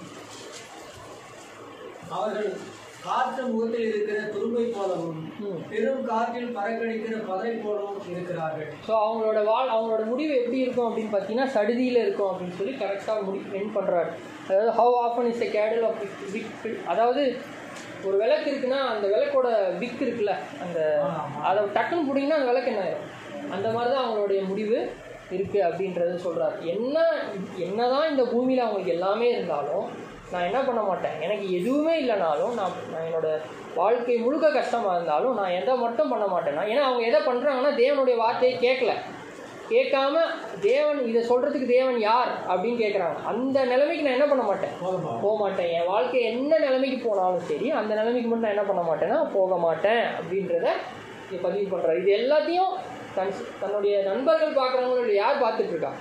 அவர்கள் காற்று முகத்தில் இருக்கிற துரும்பை போலவும் ம் பெரும் காற்றில் பறக்கடிக்கிற பதை போலவும் இருக்கிறார்கள் ஸோ அவங்களோட வாழ் அவங்களோட முடிவு எப்படி இருக்கும் அப்படின்னு பார்த்தீங்கன்னா சடுதியில் இருக்கும் அப்படின்னு சொல்லி கரெக்டாக முடி என் பண்ணுறாரு அதாவது how often is a candle of wick அதாவது ஒரு விளக்கு இருக்குன்னா அந்த விளக்கோட விக் இருக்குல்ல அந்த அதை டக்குன்னு பிடிங்கன்னா அந்த விளக்கு என்ன ஆயிரும் அந்த மாதிரி தான் அவங்களுடைய முடிவு இருக்குது அப்படின்றது சொல்கிறார் என்ன என்னதான் இந்த பூமியில் அவங்களுக்கு எல்லாமே இருந்தாலும் நான் என்ன பண்ண மாட்டேன் எனக்கு எதுவுமே இல்லைனாலும் நான் நான் என்னோட வாழ்க்கை முழுக்க கஷ்டமாக இருந்தாலும் நான் எதை மட்டும் பண்ண மாட்டேன்னா ஏன்னா அவங்க எதை பண்ணுறாங்கன்னா தேவனுடைய வார்த்தையை கேட்கல கேட்காம தேவன் இதை சொல்கிறதுக்கு தேவன் யார் அப்படின்னு கேட்குறாங்க அந்த நிலைமைக்கு நான் என்ன பண்ண மாட்டேன் போக மாட்டேன் என் வாழ்க்கை என்ன நிலைமைக்கு போனாலும் சரி அந்த நிலைமைக்கு மட்டும் நான் என்ன பண்ண மாட்டேன்னா போக மாட்டேன் அப்படின்றத இங்க பதிவு பண்ணுறாரு இது எல்லாத்தையும் தன் தன்னுடைய நண்பர்கள் பார்க்குறவங்களோட யார் பார்த்துட்டு இருக்கா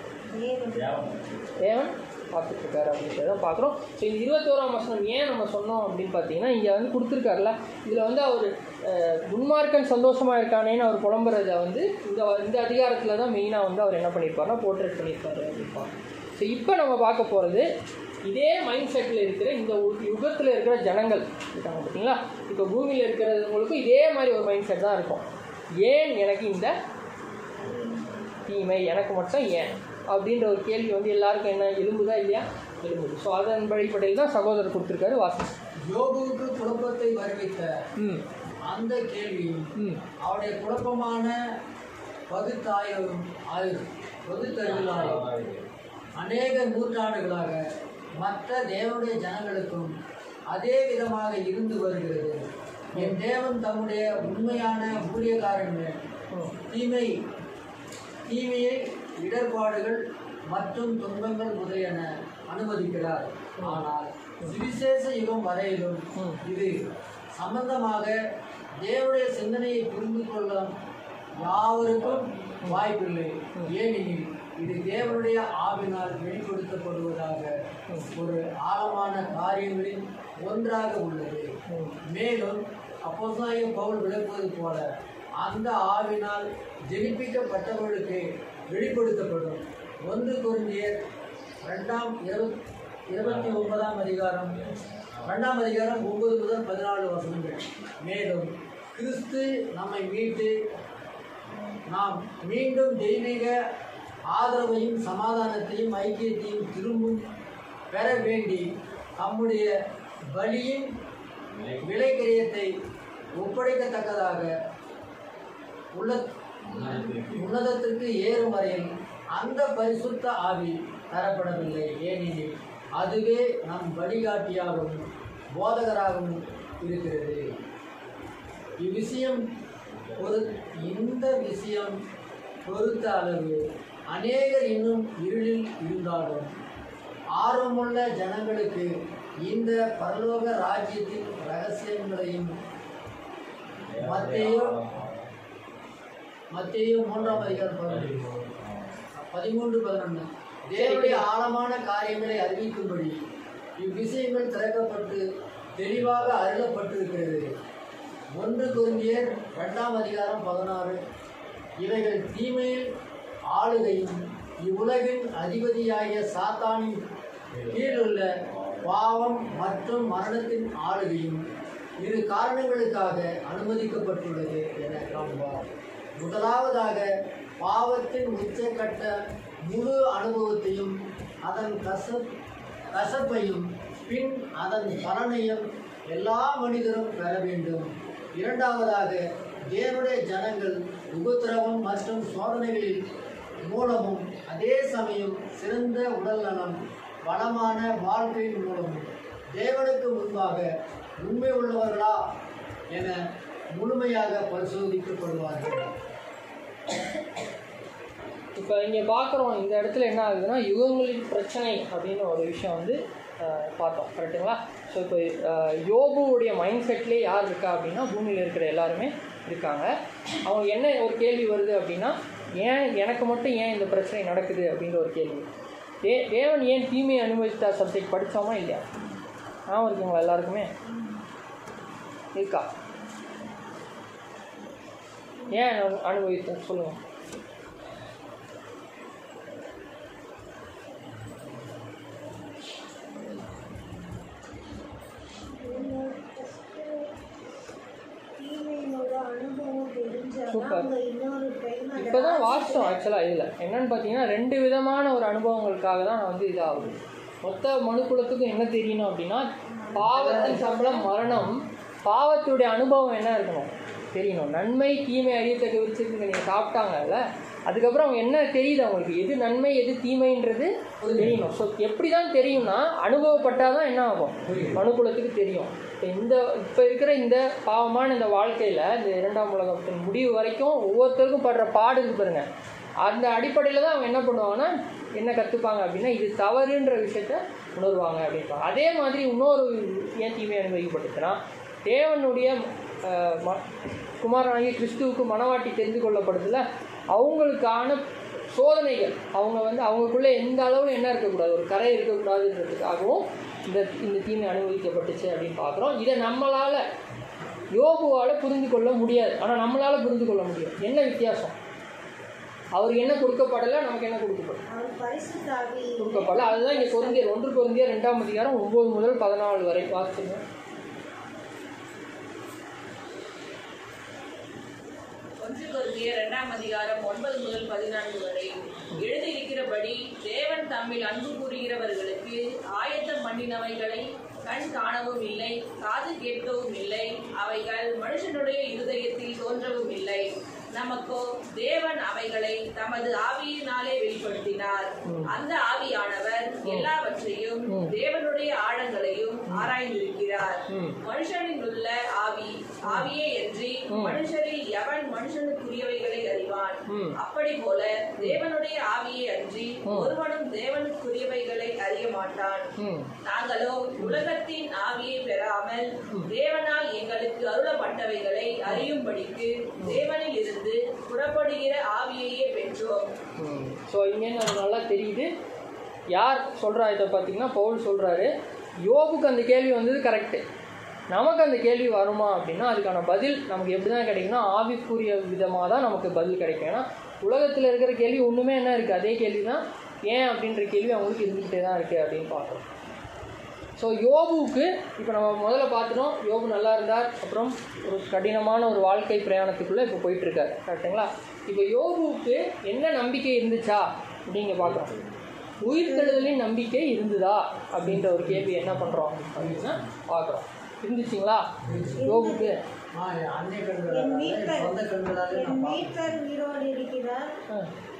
தேவன் பார்த்துட்டு இருக்காரு அப்படின்றத பார்க்குறோம் ஸோ இந்த இருபத்தோராம் வசனம் ஏன் நம்ம சொன்னோம் அப்படின்னு பார்த்தீங்கன்னா இங்கே வந்து கொடுத்துருக்காருல இதில் வந்து அவர் துன்மார்க்கன் சந்தோஷமாக இருக்கானேன்னு அவர் புலம்புறதை வந்து இந்த இந்த அதிகாரத்தில் தான் மெயினாக வந்து அவர் என்ன பண்ணியிருப்பாருன்னா போர்ட்ரேட் பண்ணியிருப்பாரு அப்படின்பாங்க ஸோ இப்போ நம்ம பார்க்க போகிறது இதே மைண்ட் செட்டில் இருக்கிற இந்த யுகத்தில் இருக்கிற ஜனங்கள் இருக்காங்க பார்த்தீங்களா இப்போ பூமியில் இருக்கிறவங்களுக்கும் இதே மாதிரி ஒரு மைண்ட் செட் தான் இருக்கும் ஏன் எனக்கு இந்த தீமை எனக்கு மட்டும் ஏன் அப்படின்ற ஒரு கேள்வி வந்து எல்லாருக்கும் என்ன எலும்புதா இல்லையா எலும்புது ஸோ அதன் அடிப்படையில் தான் சகோதரர் கொடுத்துருக்காரு வாசி யோபுவுக்கு குழப்பத்தை வருவித்த ம் அந்த கேள்வியும் ம் அவருடைய குழப்பமான பகுத்தாயும் ஆய்வு பகுத்தறிவிலாயும் அநேக நூற்றாண்டுகளாக மற்ற தேவனுடைய ஜனங்களுக்கும் அதே விதமாக இருந்து வருகிறது என் தேவன் தம்முடைய உண்மையான ஊழியக்காரன் மேல் தீமை தீமையை இடர்பாடுகள் மற்றும் துன்பங்கள் முதலியன அனுமதிக்கிறார் ஆனால் சுவிசேஷ யுகம் வரையிலும் இது சம்பந்தமாக தேவனுடைய சிந்தனையை புரிந்து கொள்ள யாவருக்கும் வாய்ப்பில்லை ஏனெனில் இது தேவனுடைய ஆவினால் வெளிப்படுத்தப்படுவதாக ஒரு ஆழமான காரியங்களில் ஒன்றாக உள்ளது மேலும் அப்போஸ்தலனாகிய பவுல் விளக்குவது போல அந்த ஆவினால் ஜெனிப்பிக்கப்பட்டவர்களுக்கு வெளிப்படுத்தப்படும் ஒன்று குருந்தியர் ரெண்டாம் இருபத் இருபத்தி ஒன்பதாம் அதிகாரம் ரெண்டாம் அதிகாரம் ஒன்பது முதல் பதினாலு வசனங்கள் மேலும் கிறிஸ்து நம்மை மீட்டு நாம் மீண்டும் தெய்வீக ஆதரவையும் சமாதானத்தையும் ஐக்கியத்தையும் திரும்பும் பெற வேண்டி நம்முடைய பலியின் விலைக்கிரயத்தை ஒப்படைக்கத்தக்கதாக உள்ள உன்னதத்திற்கு ஏறும் வரையில் அந்த பரிசுத்த ஆவி தரப்படவில்லை ஏனெனில் அதுவே நம் வழிகாட்டியாகவும் போதகராகவும் இருக்கிறது இவ்விஷயம் ஒரு இந்த விஷயம் பொறுத்த அளவு அநேகர் இன்னும் இருளில் இருந்தாலும் ஆர்வமுள்ள ஜனங்களுக்கு இந்த பரலோக ராஜ்யத்தின் ரகசியங்களையும் மத்தேயு மத்தேயு மூன்றாம் அதிகாரம் பதினொன்று பதிமூன்று பதினொன்று தேவனுடைய ஆழமான காரியங்களை அறிவிக்கும்படி இவ்விஷயங்கள் திறக்கப்பட்டு தெளிவாக அருளப்பட்டிருக்கிறது ஒன்று குருந்தியர் இரண்டாம் அதிகாரம் பதினாறு இவைகள் தீமையில் ஆளுகையும் இவ்வுலகின் அதிபதியாகிய சாத்தானின் கீழுள்ள பாவம் மற்றும் மரணத்தின் ஆளுகையும் இரு காரணங்களுக்காக அனுமதிக்கப்பட்டுள்ளது என காண்பார் முதலாவதாக பாவத்தின் உச்சக்கட்ட முழு அனுபவத்தையும் அதன் கசப் கசப்பையும் பின் அதன் பலனையும் எல்லா மனிதரும் பெற வேண்டும் இரண்டாவதாக தேவனுடைய ஜனங்கள் உபத்திரவம் மற்றும் சோதனைகளில் மூலமும் அதே சமயம் சிறந்த உடல்நலம் வளமான வாழ்க்கையின் மூலமும் தேவனுக்கு முன்பாக உண்மை உள்ளவர்களா என முழுமையாக பரிசோதிக்கப்படுவார்கள் இப்போ இங்கே பார்க்குறோம் இந்த இடத்துல என்ன ஆகுதுன்னா யுகங்களின் பிரச்சனை அப்படின்னு ஒரு விஷயம் வந்து அஹ், பார்த்தோம் கரெக்டுங்களா ஸோ இப்போ அஹ், யோபுவுடைய மைண்ட் செட்லேயே யார் இருக்கா அப்படின்னா பூமியில் இருக்கிற எல்லாருமே இருக்காங்க அவங்க என்ன ஒரு கேள்வி வருது அப்படின்னா ஏன் எனக்கு மட்டும் ஏன் இந்த பிரச்சனை நடக்குது அப்படின்ற ஒரு கேள்வி தே தேவன் ஏன் தீமையை அனுபவித்தார் சப்ஜெக்ட் படித்தோமா இல்லையா ஞாபகம் இருக்குங்களா எல்லாருக்குமே இருக்கா ஏன் அனு- அனுபவித்தார் சொல்லுங்கள் தீமையினோட அனுபவம் தெரிஞ்சாதான் சூப்பர். அவங்க இன்னொரு டைம் அந்த இப்போ தான் ராஜ்யத்தை- வாஸ்தவம் ஆக்சுவலாக இதில் என்னன்னு பார்த்தீங்கன்னா ரெண்டு விதமான ஒரு அனுபவங்களுக்காக தான் நான் வந்து இதாகுது மொத்த மனுக்குலத்துக்கும் என்ன தெரியணும் அப்படின்னா பாவத்தின் சம்பளம் மரணம் பாவத்துடைய அனுபவம் என்ன இருக்கணும் தெரியணும் நன்மை தீமை அறியத்தக்க விருச்சத்துக்கு நீங்கள் சாப்பிட்டாங்கல்ல அதுக்கப்புறம் அவங்க என்ன தெரியுது அவங்களுக்கு எது நன்மை எது தீமைன்றது தெரியணும் ஸோ எப்படி தான் தெரியும்னா அனுபவப்பட்டால் தான் என்ன ஆகும் மனுக்குலத்துக்கு தெரியும் இப்போ இந்த இப்போ இருக்கிற இந்த பாவமான இந்த வாழ்க்கையில் இந்த இரண்டாம் உலகத்தின் முடிவு வரைக்கும் ஒவ்வொருத்தருக்கும் படுற பாடு இருக்கு பாருங்க அந்த அடிப்படையில் தான் அவங்க என்ன பண்ணுவாங்கன்னா என்ன கற்றுப்பாங்க அப்படின்னா இது தவறுன்ற விஷயத்த உணர்வாங்க அப்படின்பாங்க அதே மாதிரி இன்னொரு ஏன் தீமை அனுபவிக்கப்பட்டுச்சுன்னா தேவனுடைய அஹ், ம குமாரனாகிய கிறிஸ்துவுக்கு மனவாட்டி தெரிந்து கொள்ளப்படுதுல அவங்களுக்கான சோதனைகள் அவங்க வந்து அவங்களுக்குள்ளே எந்த அளவில் என்ன இருக்கக்கூடாது ஒரு கரை இருக்கக்கூடாதுன்றதுக்காகவும் இந்த இந்த தீமை அனுபவிக்கப்பட்டுச்சு அப்படின்னு பார்க்குறோம் இதை நம்மளால் யோகுவால் புரிந்து கொள்ள முடியாது ஆனால் நம்மளால் புரிந்து கொள்ள முடியும் என்ன வித்தியாசம் அவருக்கு என்ன கொடுக்கப்படலை நமக்கு என்ன கொடுக்கப்படும் அவர் பரிசுத்தாவி கொடுக்கப்படல அதுதான் இங்கே பொருந்தியர் ஒன்று பொருந்தியர் ரெண்டாம் அதிகாரம் ஒம்பது முதல் பதினாலு வரை வாசிச்சுங்க ஒன்று கொரிந்திய இரண்டாம் அதிகாரம் ஒன்பது முதல் பதினான்கு வரை எழுதியிருக்கிறபடி தேவன் தம்மில் அன்பு கூறுகிறவர்களுக்கு ஆயத்தம் பண்ணினவைகளை கண் காணவும் இல்லை காது கேட்கவும் இல்லை அவைகள் மனுஷனுடைய இருதயத்தில் தோன்றவும் இல்லை நமக்கோ தேவன் அவைகளை தமது ஆவியினாலே வெளிப்படுத்தினார் அந்த ஆவியானவர் எல்லாவற்றையும் தேவனுடைய ஆழங்களையும் ஆராய்ந்திருக்கிறார் ம். மனுஷனில் உள்ள ஆவி ஆவியே என்று மனுஷரில் எவன் மனுஷனுக்குரியவைகளை அறிவான் ம். அப்படி போல தேவனுடைய ஆவியே அன்றி ஒருவனும் தேவனுக்குரியவைகளை அறிய மாட்டான் ம் நாங்களோ உலகத்தின் ஆவியை பெறாமல் தேவனால் எங்களுக்கு அருளப்பட்டவைகளை அறியும்படிக்கு தேவனில் இருந்து புறப்படுகிற ஆவியையே பெற்றோம் ஸோ இங்கே அது நல்லா தெரியுது யார் சொல்கிறா இதை பார்த்தீங்கன்னா பவுல் சொல்கிறாரு யோபுக்கு அந்த கேள்வி வந்தது கரெக்டு நமக்கு அந்த கேள்வி வருமா அப்படின்னா அதுக்கான பதில் நமக்கு எப்படி தான் கிடைக்கும்னா ஆவிக்குரிய விதமாக தான் நமக்கு பதில் கிடைக்கும் ஏன்னா உலகத்தில் இருக்கிற கேள்வி ஒன்றுமே என்ன இருக்குது அதே கேள்வி தான் ஏன் அப்படின்ற கேள்வி அவங்களுக்கு இருந்துக்கிட்டே தான் இருக்குது அப்படின்னு பார்க்குறோம் ஸோ யோபுவுக்கு இப்போ நம்ம முதல்ல பார்த்துட்டோம் யோபு நல்லா இருந்தார் அப்புறம் ஒரு கடினமான ஒரு வாழ்க்கை பிரயாணத்துக்குள்ளே இப்போ போயிட்டுருக்காரு கரெக்டுங்களா இப்போ யோபுவுக்கு என்ன நம்பிக்கை இருந்துச்சா அப்படிங்க பார்க்குறோம் உயிர்த்தெழுதலின் நம்பிக்கை இருந்ததா அப்படின்ற ஒரு கேள்வி என்ன பண்ணுறோம் அப்படின்னா பார்க்குறோம் இருந்துச்சுங்களா யோபுக்கு ஆ, என் அன்னை என் கண்களாலே மீட்பர் சொந்த கண்களாலே என் நான் பார்த்தேன். மீட்பர் உயிரோடு இருக்கிறார் ஆ,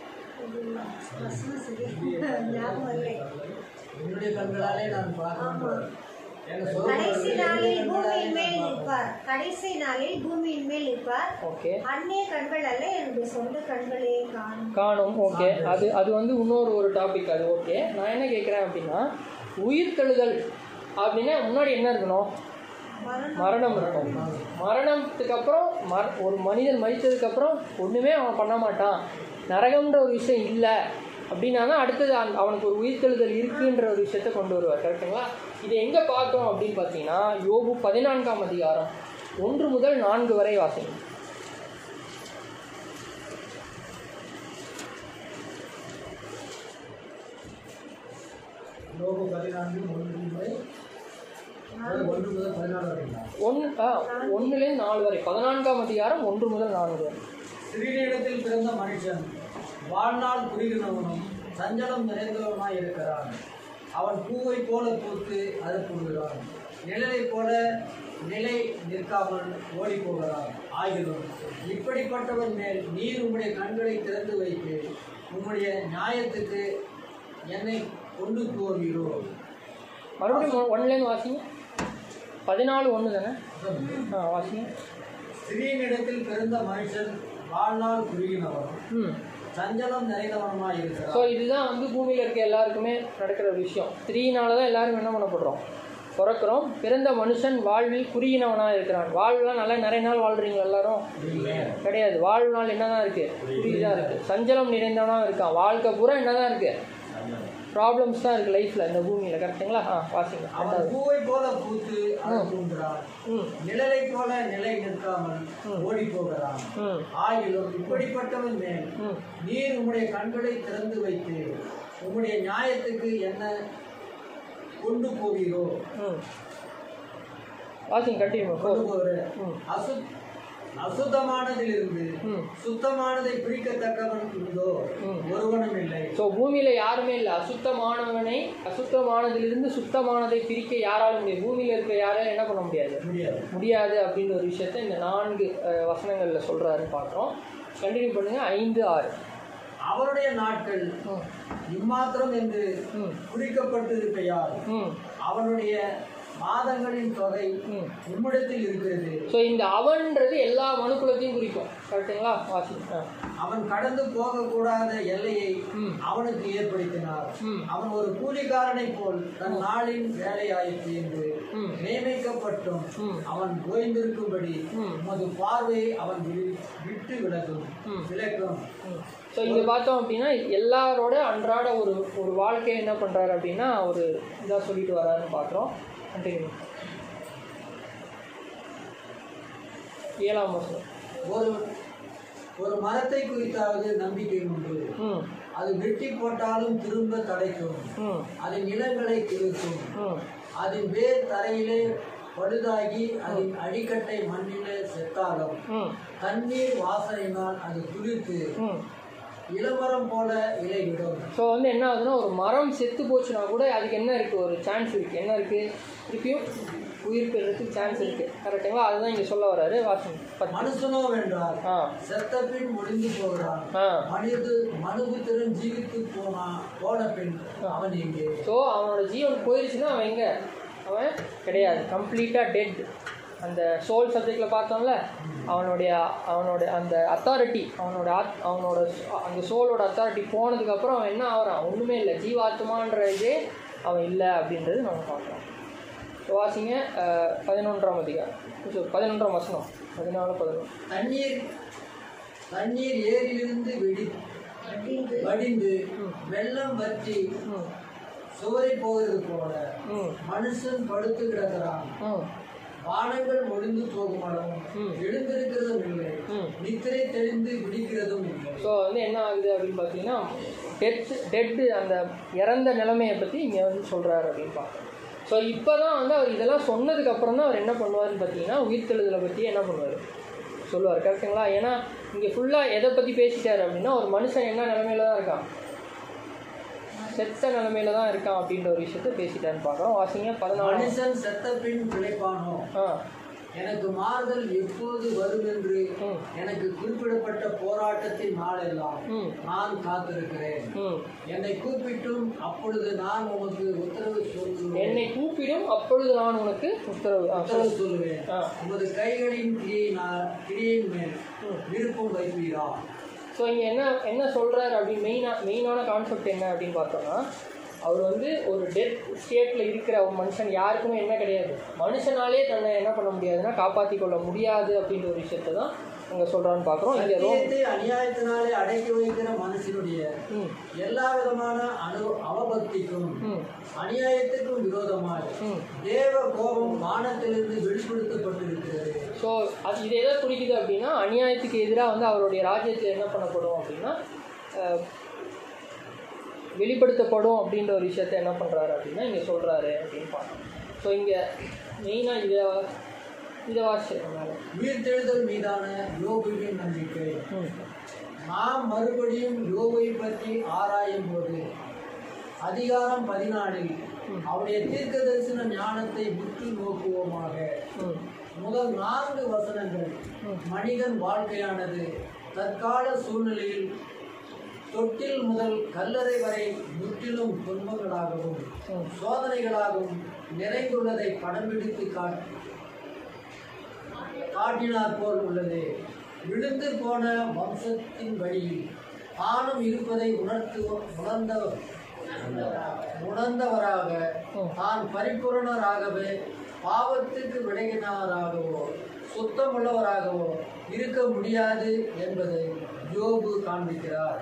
வசனம் சரியா ஞாபகம் இல்லை என்னுடைய கண்களாலே நான் பார்க்கிறேன் எங்க சோதனை கடைசி நாளில் பூமியின் மேல் நான் நிற்பார் கடைசி நாளில் பூமியின் மேல் நிற்பார் ஓகே அந்நிய கண்கள் அல்ல என்னுடைய சொந்த கண்களே காணும் காணும் ஓகே அது அது வந்து இன்னொரு ஒரு டாபிக் அது ஓகே நான் என்ன கேட்குறேன் அப்படின்னா உயிர்த்தெழுதல் அப்படின்னா முன்னாடி என்ன இருக்கணும் மரணம் மரணம் இருக்கும் மரணத்துக்கு அப்புறம் மர ஒரு மனிதன் மரித்ததுக்கு அப்புறம் ஒன்றுமே அவன் பண்ண மாட்டான் நரகம்ன்ற ஒரு விஷயம் இல்லை அப்படின்னா தான் அடுத்தது அந்த அவனுக்கு ஒரு உயிர்த்தெழுதல் இருக்குன்ற ஒரு விஷயத்த கொண்டு வருவார் கரெக்டுங்களா இதை எங்கே பார்க்குறோம் அப்படின்னு பார்த்தீங்கன்னா யோபு பதினான்காம் அதிகாரம் ஒன்று முதல் நான்கு வரை வாசிங்க லோகம் பதினான்கு ஒன்று முதல் அதாவது ஒன்று முதல் பதினாலு வரைக்கும் ஒன்று ஆ ஒன்றுலேருந்து நாலு வரை பதினான்காம் அதிகாரம் ஒன்று முதல் நான்கு வரை ஸ்ரீனிடத்தில் பிறந்த மனுஷன் வாழ்நாள் குறுகினவனும் சஞ்சலம் நிறைந்தவனுமாய் இருக்கிறான் அவன் பூவை போல பூத்து அது போடுகிறான் நிழலை போல நிலை நிற்காமல் ஓடி போகிறான் ஆகிலும் இப்படிப்பட்டவன் மேல் நீர் உம்முடைய கண்களை திறந்து வைத்து உம்முடைய நியாயத்துக்கு என்னை கொண்டு போவீரோ மறுபடியும் ஒன்றுலேருந்து வாசிங்க பதினாலு ஒன்று தானே ஆ வாசிங்க ஸ்ரீனிடத்தில் பிறந்த மனுஷன் வாழ்நாள் குறுகினவனும் ம் சஞ்சலம் நிறைந்தவனுமாய் இருக்கிறான் ஸோ இதுதான் வந்து பூமியில் இருக்க எல்லாருக்குமே நடக்கிற ஒரு விஷயம் த்ரீனால தான் எல்லாரும் என்ன பண்ணப்படுறோம் பிறக்கிறோம் பிறந்த மனுஷன் வாழ்வில் குறுகினவனாக இருக்கிறான் வாழ்வுலாம் நல்லா நிறைய நாள் வாழ்றீங்களா எல்லாரும் கிடையாது வாழ்நாள் என்னதான் இருக்கு குறுகிதான் இருக்கு சஞ்சலம் நிறைந்தவனாக இருக்கான் வாழ்க்கை பூரா என்னதான் இருக்கு ப்ராப்ளம்ஸ் தான் இருக்கு லைஃப்ல இந்த பூமியில கரெக்டுங்களா ஆ வாசிங்க அவன் ரெண்டாவது. பூவை போல பூத்து அதை தூண்டுறான் ம் நிழலை போல நிலை நிற்காமல் ஓடி போகிறான் ம் ஆகிலும் இப்படிப்பட்டவன் மேல் ம் நீர் உம்முடைய கண்களை திறந்து வைத்து உம்முடைய நியாயத்துக்கு என்ன கொண்டு போவீரோ ம் வாசிங்க கண்டினியூ கொண்டு போகிற ம் அசு அசுத்தமானதிலிருந்து ம் சுத்தமானதை பிரிக்கத்தக்கவன் உண்டோ ம். ஒருவனும் இல்லை ஸோ பூமியில் யாருமே இல்லை அசுத்தமானவனை அசுத்தமானதிலிருந்து சுத்தமானதை பிரிக்க யாராலும் முடியாது பூமியில் இருக்கிற யாராலும் என்ன பண்ண முடியாது முடியாது முடியாது அப்படின்ற ஒரு விஷயத்த இந்த நான்கு அஹ், வசனங்கள்ல சொல்றாரு பார்க்குறோம் கண்டினியூ பண்ணுங்க ஐந்து ஆறு அவருடைய நாட்கள் ம் இம்மாத்திரம் என்று ம் குறிக்கப்பட்டிருக்கையால் ம் அவனுடைய மாதங்களின் தொகை ம் உம்மிடத்தில் இருக்கிறது ஸோ இந்த அவன்றது எல்லா மனுக்குலத்தையும் குறிக்கும் கரெக்டுங்களா வாசி ஆ அவன் கடந்து போகக்கூடாத எல்லையை ம் அவனுக்கு ஏற்படுத்தினார் ம் அவன் ஒரு கூலிக்காரனை போல் தன் நாளின் வேலையாயிற்று என்று ம் நியமிக்கப்பட்டும் ம் அவன் ஓய்ந்திருக்கும்படி ம். உமது பார்வையை அவன் வி- விட்டு விலகும் ம். விலக்கும் ஸோ இங்கே பார்த்தோம் அப்படின்னா எல்லாரோட அன்றாட ஒரு ஒரு வாழ்க்கையை என்ன பண்ணுறாரு அப்படின்னா ஒரு இதாக சொல்லிட்டு வராருன்னு பார்க்குறோம் கண்டினியூ ஏழாம் வருஷம் ஒரு ஒரு மரத்தை குறித்தாவது நம்பிக்கை உண்டு ம் அது வெட்டி போட்டாலும் திரும்ப தடைக்கும் ம் அதன் நிலங்களை திருத்தும் ம் அதன் வேர் தரையிலே பழுதாகி அதன் அடிக்கட்டை மண்ணிலே செத்தாலும் ம் தண்ணீர் வாசனையினால் அது துளிர்த்து ம் இளமரம் போல இலைவிடும் ஸோ வந்து என்ன ஆகுதுன்னா ஒரு மரம் செத்து போச்சுன்னா கூட அதுக்கு என்ன இருக்குது ஒரு சான்ஸ் இருக்குது என்ன இருக்குது திருப்பியும் உயிர் பெறதுக்கு சான்ஸ் இருக்குது கரெக்டுங்களா அதுதான் இங்கே சொல்ல வராரு வாசன் பத்து மனுஷனோ வென்றால் ஆ செத்த பின் முடிந்து போகிறான் ஆ மனித மனுபுத்திரன் ஜீவித்து போனா போன பின் அவன் எங்கே ஸோ அவனோட ஜீவன் போயிடுச்சுன்னா அவன் எங்கே அவன் கிடையாது கம்ப்ளீட்டாக டெட் அந்த சோல் சப்ஜெக்டில் பார்த்தோம்ல அவனுடைய அவனோட அந்த அத்தாரிட்டி அவனோட ஆத் அவனோட ச- அந்த சோலோட அத்தாரிட்டி போனதுக்கப்புறம் அவன் என்ன ஆகிறான் ஒன்றுமே இல்லை ஜீவாத்மான்ற இதே அவன் இல்லை அப்படின்றது நம்ம பார்க்குறோம் ஸோ வாசிங்க அஹ், பதினொன்றாம் அதிகாரம் ஸோ பதினொன்றாம் வசனம் பதினாலு பதினொன்று தண்ணீர் தண்ணீர் ஏரியிலிருந்து வெடி வடிந்து வெள்ளம் வற்றி ம் சுவரை போகிறது போல ம் மனுஷன் படுத்து கிடக்கிறான் ம் வானங்கள் ஒளிந்து போகும் அளவும் ம். எழுந்திருக்கிறதும் இல்லை ம் நித்திரை தெளிந்து விடிக்கிறதும் இல்லை ஸோ வந்து என்ன ஆகுது அப்படின்னு பார்த்தீங்கன்னா டெத் டெட்டு அந்த இறந்த நிலைமையை பற்றி இங்கே வந்து சொல்கிறாரு அப்படின்னு பார்க்குறோம் ஸோ இப்போ தான் வந்து அவர் இதெல்லாம் சொன்னதுக்கு அப்புறம் தான் அவர் என்ன பண்ணுவார்னு பார்த்தீங்கன்னா உயிர்த்தெழுதலை பற்றி என்ன பண்ணுவார் சொல்லுவார் கரெக்டுங்களா ஏன்னா இங்கே ஃபுல்லாக எதை பற்றி பேசிட்டாரு அப்படின்னா ஒரு மனுஷன் என்ன நிலமையில தான் இருக்கான் செத்த நிலமையில தான் இருக்கான் அப்படின்ற ஒரு விஷயத்த பேசிட்டாருன்னு பார்க்குறோம் வாசிங்க பதினாலு மனுஷன் செத்த பின் பிழைப்பானோ ஆ எனக்கு மாறுதல் எப்போது வரும் என்று ம் எனக்கு குறிப்பிடப்பட்ட போராட்டத்தின் நாளெல்லாம் ம் நான் காத்திருக்கிறேன் ம் என்னை கூப்பிட்டும் அப்பொழுது நான் உமக்கு உத்தரவு சொல்லுவேன் என்னை கூப்பிடும் அப்பொழுது நான் உனக்கு உத்தரவு ஆ உத்தரவு சொல்லு. சொல்லுவேன் ஆ உமது கைகளின் கிரியை நான் கிரியின் மேல் ம் விருப்பம் வைப்பீரா ஸோ இங்கே என்ன என்ன சொல்கிறாரு அப்படின்னு மெயினாக மெயினான கான்செப்ட் என்ன அப்படின்னு பார்த்தோம்னா அவர் வந்து ஒரு டெத் ஸ்டேட்டில் இருக்கிற ஒரு மனுஷன் யாருக்குமே என்ன கிடையாது மனுஷனாலே தன்னை என்ன பண்ண முடியாதுன்னா காப்பாற்றி கொள்ள முடியாது அப்படின்ற ஒரு விஷயத்தை தான் அங்கே சொல்கிறான்னு பார்க்குறோம் இங்கே ரோம் சத்தியத்தை அநியாயத்தினாலே அடக்கி வைக்கிற மனுஷனுடைய ம் எல்லா விதமான அனு அவபக்திக்கும் ம் அநியாயத்துக்கும் விரோதமாய் ம் தேவ கோபம் வானத்திலிருந்து வெளிப்படுத்தப்பட்டிருக்கிறது ஸோ அது இது எதை குறிக்குது அப்படின்னா அநியாயத்துக்கு எதிராக வந்து அவருடைய ராஜ்யத்தில் என்ன பண்ணப்படும் அப்படின்னா அஹ், வெளிப்படுத்தப்படும் அப்படின்ற ஒரு விஷயத்த என்ன பண்ணுறாரு அப்படின்னா இங்கே சொல்கிறாரு அப்படின்னு பார்க்கணும் ஸோ இங்கே மெயினாக இதை இதை வாசிச்சிருக்கனால உயிர்த்தெழுதல் மீதான யோபுவின் நம்பிக்கை ம் நாம் மறுபடியும் யோபை பற்றி ஆராயும் போது அதிகாரம் பதினாலில் அவருடைய தீர்க்க தரிசன ஞானத்தை உற்று நோக்குவோமாக ம் முதல் நான்கு வசனங்கள் மனிதன் வாழ்க்கையானது தற்கால சூழ்நிலையில் தொட்டில் முதல் கல்லறை வரை முற்றிலும் துன்பங்களாகவும் ம் சோதனைகளாகவும் நிறைந்துள்ளதை படம் பிடித்து காட் காட்டினார் போல் உள்ளது விழுந்து போன வம்சத்தின் வழியில் தானும் இருப்பதை உணர்த்து உணர்ந்த உணர்ந்தவராக ம். தான் பரிபூரணராகவே பாவத்துக்கு விலகினவராகவோ சுத்தமுள்ளவராகவோ இருக்க முடியாது என்பதை யோபு காண்பிக்கிறார்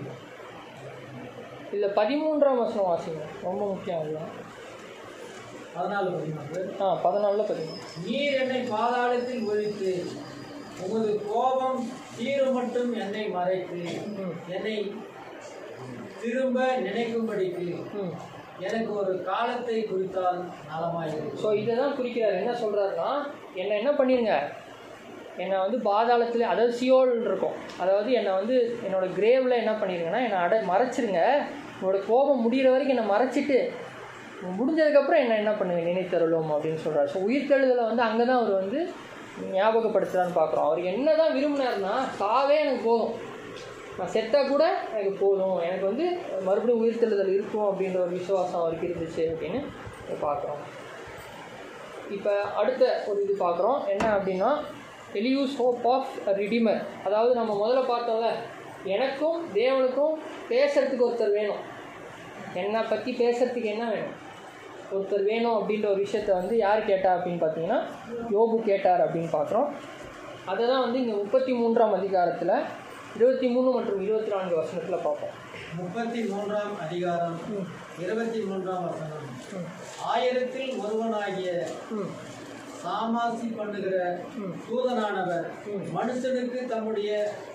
இதில் பதிமூன்றாம் வசனம் வாசிங்க ரொம்ப முக்கியம் இல்லை அதனால பதினாறு ஆ பதினாலில் பதிமூணு நீர் என்னை பாதாளத்தில் ஒழித்து உமது கோபம் தீரு மட்டும் என்னை மறைத்து ம். என்னை திரும்ப நினைக்கும்படிக்கு ம் எனக்கு ஒரு காலத்தை குறித்தால் நலமாயிருக்கும் ஸோ இதை தான் குறிக்கிறார் என்ன சொல்கிறாருன்னா என்னை என்ன பண்ணிருங்க என்னை வந்து பாதாளத்தில் அதாவது சியோல் இருக்கும் அதாவது என்னை வந்து என்னோட கிரேவில் என்ன பண்ணிருங்கன்னா என்னை அடை மறைச்சிருங்க உங்களோட கோபம் முடிகிற வரைக்கும் என்னை மறைச்சிட்டு முடிஞ்சதுக்கப்புறம் என்ன என்ன பண்ணுங்க நினைத்தருளும் அப்படின்னு சொல்கிறார் ஸோ உயிர்த்தெழுதலை வந்து அங்கே தான் அவர் வந்து ஞாபகப்படுத்துகிறான்னு பார்க்குறோம் அவர் என்ன தான் விரும்பினார்னா சாவே எனக்கு போதும் நான் செத்தால் கூட எனக்கு போதும் எனக்கு வந்து மறுபடியும் உயிர்த்தெழுதல் இருக்கும் அப்படின்ற ஒரு விசுவாசம் அவருக்கு இருந்துச்சு அப்படின்னு பார்க்குறோம் இப்போ அடுத்த ஒரு இது பார்க்குறோம் என்ன அப்படின்னா எலியூஸ் ஹோப் ஆஃப் ரிடிமர் அதாவது நம்ம முதல்ல பார்த்தோம்ல எனக்கும் தேவனுக்கும் பேசுறதுக்கு ஒருத்தர் வேணும் என்னை பற்றி பேசுறதுக்கு என்ன வேணும் ஒருத்தர் வேணும் அப்படின்ற ஒரு விஷயத்த வந்து யார் கேட்டா அப்படின்னு பார்த்தீங்கன்னா யோபு கேட்டார் அப்படின்னு பார்க்குறோம் அதை தான் வந்து இங்கே முப்பத்தி மூன்றாம் அதிகாரத்தில் இருபத்தி மூணு மற்றும் இருபத்தி நான்கு வசனத்தில் பார்ப்போம் முப்பத்தி மூன்றாம் அதிகாரம் இருபத்தி மூன்றாம் வசனம் ஆயிரத்தில் ஒருவனாகிய ம் சாமாசி பண்ணுகிற தூதனானவர் மனுஷனுக்கு தம்முடைய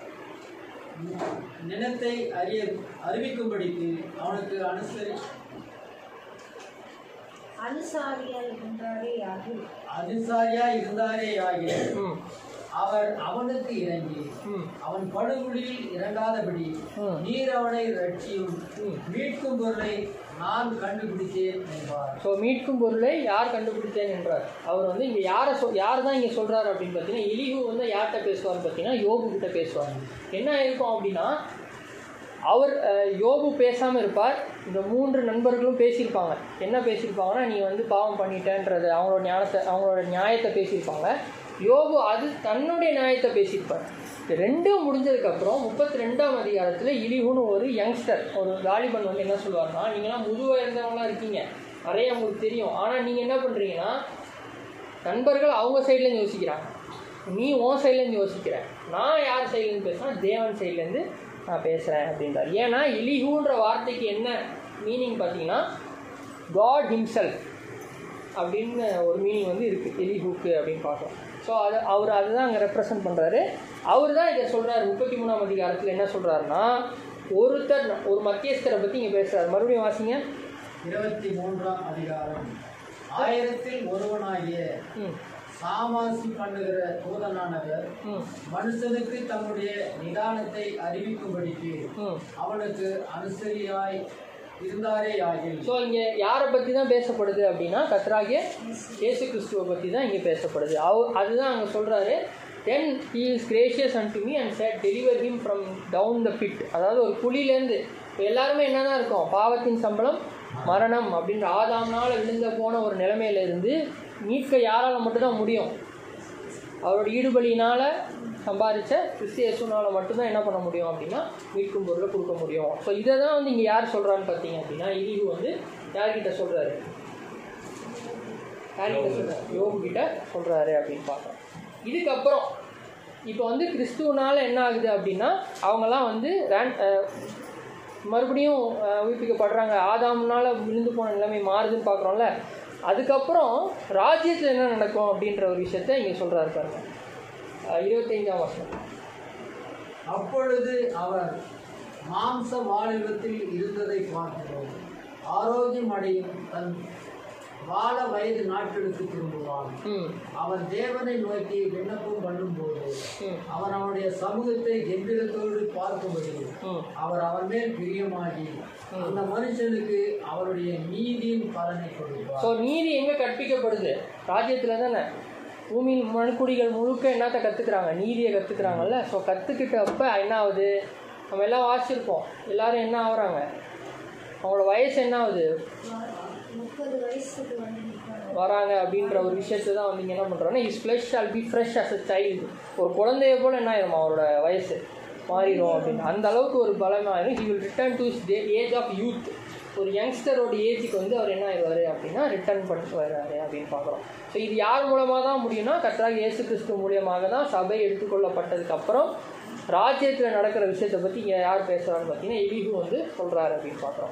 நினத்தை அறிய அறிவிக்கும்படிக்கு அவனுக்கு அனுசரி அனுசாரியா இருந்தாரே ஆகும் அதிசாரியா இருந்தாரே ஆகிய ம் அவர் அவனுக்கு இறங்கி ம் அவன் படுகுழியில் இறங்காதபடி ம். நீர் அவனை ரட்சியும் மீட்கும் பொருளை நான் கண்டுபிடித்தேன் என்பார் ஸோ மீட்கும் பொருளை யார் கண்டுபிடித்தேன் என்றார் அவர் வந்து இங்கே யாரை சொ யார் தான் இங்கே சொல்கிறார் அப்படின்னு பார்த்தீங்கன்னா எலிகு வந்து யார்கிட்ட பேசுவார் பார்த்தீங்கன்னா யோபு கிட்ட பேசுவார் என்ன இருக்கும் அப்படின்னா அவர் அஹ், யோபு பேசாமல் இருப்பார் இந்த மூன்று நண்பர்களும் பேசியிருப்பாங்க என்ன பேசியிருப்பாங்கன்னா நீ வந்து பாவம் பண்ணிட்டேன்றது அவங்களோட ஞானத்தை அவங்களோட நியாயத்தை பேசியிருப்பாங்க யோபு அது தன்னுடைய நியாயத்தை பேசியிருப்பார் இது ரெண்டும் முடிஞ்சதுக்கப்புறம் முப்பத்தி ரெண்டாம் அதிகாரத்தில் இலிகுன்னு ஒரு யங்ஸ்டர் ஒரு வாலிபன் வந்து என்ன சொல்லுவார்னா நீங்களாம் முதுவாக இருந்தவங்களாம் இருக்கீங்க நிறைய உங்களுக்கு தெரியும் ஆனால் நீங்கள் என்ன பண்ணுறீங்கன்னா நண்பர்கள் அவங்க சைட்லேருந்து யோசிக்கிறாங்க நீ உன் சைட்லேருந்து யோசிக்கிற நான் யார் சைட்லேருந்து பேசுனா தேவன் சைட்லேருந்து நான் பேசுகிறேன் அப்படின்றார் ஏன்னா இலிஹூன்ற வார்த்தைக்கு என்ன மீனிங் பார்த்தீங்கன்னா காட் ஹிம்செல்ஃப் அப்படின்னு ஒரு மீனிங் வந்து இருக்குது எலிஹூக்கு அப்படின்னு பார்க்குறோம் ஸோ அது அவர் அதுதான் அங்கே ரெப்ரசன்ட் பண்ணுறாரு அவர் தான் இதை சொல்கிறாரு முப்பத்தி மூணாம் அதிகாரத்தில் என்ன சொல்கிறாருன்னா ஒருத்தர் ஒரு மத்தியஸ்தரை பற்றி இங்கே பேசுகிறார் மறுபடியும் வாசிங்க இருபத்தி மூன்றாம் அதிகாரம் ஆயிரத்தில் ஒருவனாகிய ம் சாமாசி பண்ணுகிற தூதனானவர் ம் மனுஷனுக்கு தம்முடைய நிதானத்தை அறிவிக்கும்படிக்கு ம் அவனுக்கு அனுசரியாய் இருந்தாரே ஆகில் ஸோ இங்கே யாரை பற்றி தான் பேசப்படுது அப்படின்னா கத்ராகிய இயேசு கிறிஸ்துவை பற்றி தான் இங்கே பேசப்படுது அவ அதுதான் அங்கே சொல்கிறாரு then he is gracious and to me and said deliver him from down the pit அதாவது ஒரு குழியிலேருந்து இப்போ எல்லாருமே என்ன தான் இருக்கும் பாவத்தின் சம்பளம் மரணம் அப்படின்ற ஆதாம்னால் விழுந்த போன ஒரு நிலைமையில இருந்து மீட்க யாரால் மட்டும்தான் முடியும் அவரோட ஈடுபலியினால் சம்பாதிச்ச கிறிஸ்து இயேசுனால மட்டும்தான் என்ன பண்ண முடியும் அப்படின்னா மீட்கும் பொருளை கொடுக்க முடியும் ஸோ இதை தான் வந்து இங்கே யார் சொல்கிறான்னு பார்த்தீங்க அப்படின்னா இழிவு வந்து யார்கிட்ட சொல்கிறாரு யார்கிட்ட சொல்கிறார் யோபு கிட்ட சொல்கிறாரு அப்படின்னு பார்க்குறோம் இதுக்கப்புறம் இப்போ வந்து கிறிஸ்துவனால என்ன ஆகுது அப்படின்னா அவங்கெல்லாம் வந்து ரேன் அஹ், மறுபடியும் அஹ், உயிர்ப்பிக்கப்படுறாங்க ஆதாம்னால விழுந்து போன நிலைமை மாறுதுன்னு பார்க்குறோம்ல அதுக்கப்புறம் ராஜ்யத்தில் என்ன நடக்கும் அப்படின்ற ஒரு விஷயத்த இங்கே சொல்கிறாரு பாருங்க அஹ், இருபத்தைந்தாம் வருஷம் அப்பொழுது அவர் மாம்ச வாலிபத்தில் இருந்ததை பார்க்கிறோம் ஆரோக்கியம் அடையும் தன் வாழ வயது நாட்களுக்கு திரும்புவான் ம் அவன் தேவனை நோக்கி விண்ணப்பம் பண்ணும்போது ம் அவன் அவனுடைய சமூகத்தை கெம்பீரத்தோடு பார்க்கும்படி ம் அவர் அவன் மேல் பிரியமாகி அந்த மனுஷனுக்கு அவருடைய நீதியின் பலனை கொடுப்பார் ஸோ நீதி எங்கே கற்பிக்கப்படுது ராஜ்யத்தில் தானே பூமியில் மனுக்குடிகள் முழுக்க என்னத்தை கற்றுக்குறாங்க நீதியை கற்றுக்குறாங்கல்ல ஸோ கற்றுக்கிட்டப்ப என்ன ஆகுது நம்ம எல்லாம் வாசிச்சிருப்போம் எல்லாரும் என்ன ஆகுறாங்க அவங்களோட வயசு என்ன ஆகுது முப்பது வயசுக்கு வந்து நிற்கிறாங்க. வராங்க அப்படின்ற ஒரு விஷயத்தை தான் வந்து இங்கே என்ன பண்ணுறோன்னா is flesh shall be fresh as a child ஒரு குழந்தைய போல் என்ன ஆயிரும் அவரோட வயசு மாறிடும் அப்படின்னு அந்த அளவுக்கு ஒரு பலமாயிரும் he will return to age of youth ஒரு யங்ஸ்டரோட ஏஜுக்கு வந்து அவர் என்ன ஆயிடுவார் அப்படின்னா ரிட்டர்ன் பண்ணிட்டு வர்றாரு அப்படின்னு பார்க்குறோம் ஸோ இது யார் மூலமாக தான் முடியும்னா கர்த்தராக இயேசு கிறிஸ்து மூலியமாக தான் சபை எடுத்துக்கொள்ளப்பட்டதுக்கப்புறம் ராஜ்யத்தில் நடக்கிற விஷயத்தை பற்றி இங்கே யார் பேசுகிறான்னு பார்த்தீங்கன்னா எலிஹு வந்து சொல்கிறாரு அப்படின்னு பார்க்குறோம்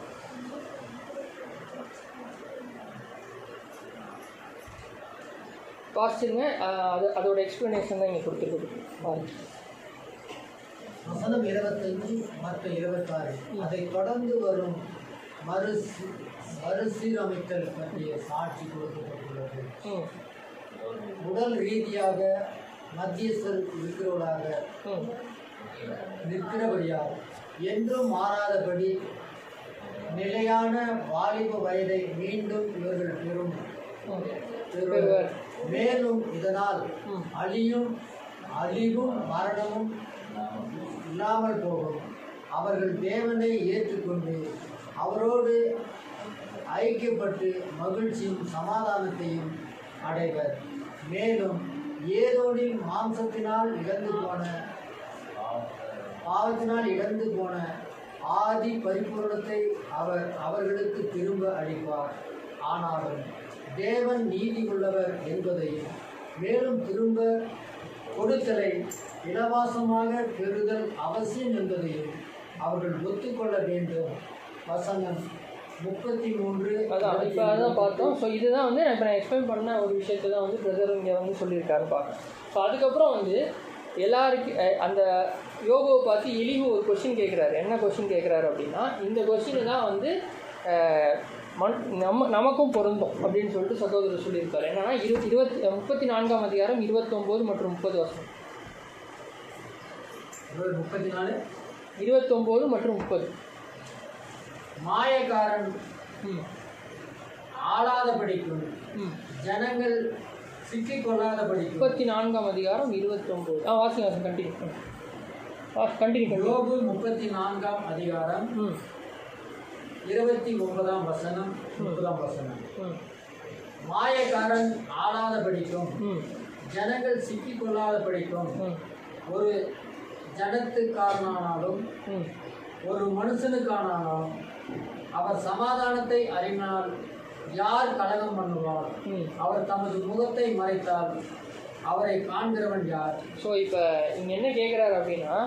வாசிச்சுங்க அஹ் அது அதோட எக்ஸ்ப்ளனேஷன் தான் இங்கே கொடுத்துருக்கு பாருங்க வசனம் இருபத்தஞ்சு மற்றும் இருபத்தாறு அதை தொடர்ந்து வரும் மறு மறுசீரமைத்தல் பற்றிய சாட்சி கொடுக்கப்பட்டுள்ளது ம் உடல் ரீதியாக மத்தியஸ்தர் இருக்கிறவர்களாக ம் நிற்கிறபடியால் என்றும் மாறாதபடி நிலையான வாலிப வயதை மீண்டும் இவர்கள் பெறும் ம் பெறுவர் மேலும் இதனால் ம். அழியும் அழிவும் மரணமும் இல்லாமல் போகும் அவர்கள் தேவனை ஏற்றுக்கொண்டு அவரோடு ஐக்கியப்பட்டு மகிழ்ச்சியும் சமாதானத்தையும் அடைவர் மேலும் ஏதோனில் மாம்சத்தினால் இழந்து போன பாவத்தினால் இழந்து போன ஆதி பரிபூரணத்தை அவர் அவர்களுக்கு திரும்ப அளிப்பார் ஆனாலும் தேவன் நீதி உள்ளவர் என்பதையும் மேலும் திரும்ப கொடுத்தலை இலவசமாக பெறுதல் அவசியம் என்பதையும் அவர்கள் ஒத்துக்கொள்ள வேண்டும் வசனம் முப்பத்தி மூன்று அதான் இப்போ அதான் பார்த்தோம் ஸோ இதுதான் வந்து நான் இப்போ நான் எக்ஸ்பிளைன் பண்ண ஒரு விஷயத்தை தான் வந்து பிரதர் இங்கே வந்து சொல்லியிருக்காரு பார்க்கணும் ஸோ அதுக்கப்புறம் வந்து எல்லாருக்கும் அஹ், அந்த யோகுவை பார்த்து எலிவு ஒரு கொஷின் கேட்குறாரு என்ன கொஷின் கேட்குறாரு அப்படின்னா இந்த கொஷின் தான் வந்து அஹ், மன் நம்ம நமக்கும் பொருந்தும் அப்படின்னு சொல்லிட்டு சகோதரர் சொல்லியிருக்காரு என்னன்னா இரு இருபத்தி முப்பத்தி நான்காம் அதிகாரம் இருபத்தொம்போது மற்றும் முப்பது வருஷம் முப்பத்தி நாலு இருபத்தொம்போது மற்றும் முப்பது மாயக்காரன் ம் ஆளாதபடிக்கும் ம் ஜனங்கள் சிக்கிக் கொள்ளாதபடிக்கும் முப்பத்தி நான்காம் அதிகாரம் இருபத்தொம்போது ஆ வாசிங்க வாசிங்க கண்டினியூ வாசி கண்டினியூ கண்டினியூ யோபு முப்பத்தி நான்காம் அதிகாரம் ம் இருபத்தி ஒன்பதாம் வசனம் முப்பதாம் வசனம் ம் மாயக்காரன் ஆளாதபடிக்கும் ம் ஜனங்கள் சிக்கிக் கொள்ளாதபடிக்கும் ம் ஒரு ஜனத்துக்காரனானாலும் ம் ஒரு மனுஷனுக்கானாலும் அவர் சமாதானத்தை அறினால் யார் கலகம் பண்ணுவார் ம் அவர் தமது முகத்தை மறைத்தால் அவரை காண்கிறவன் யார் ஸோ இப்போ இங்கே என்ன கேட்குறாரு அப்படின்னா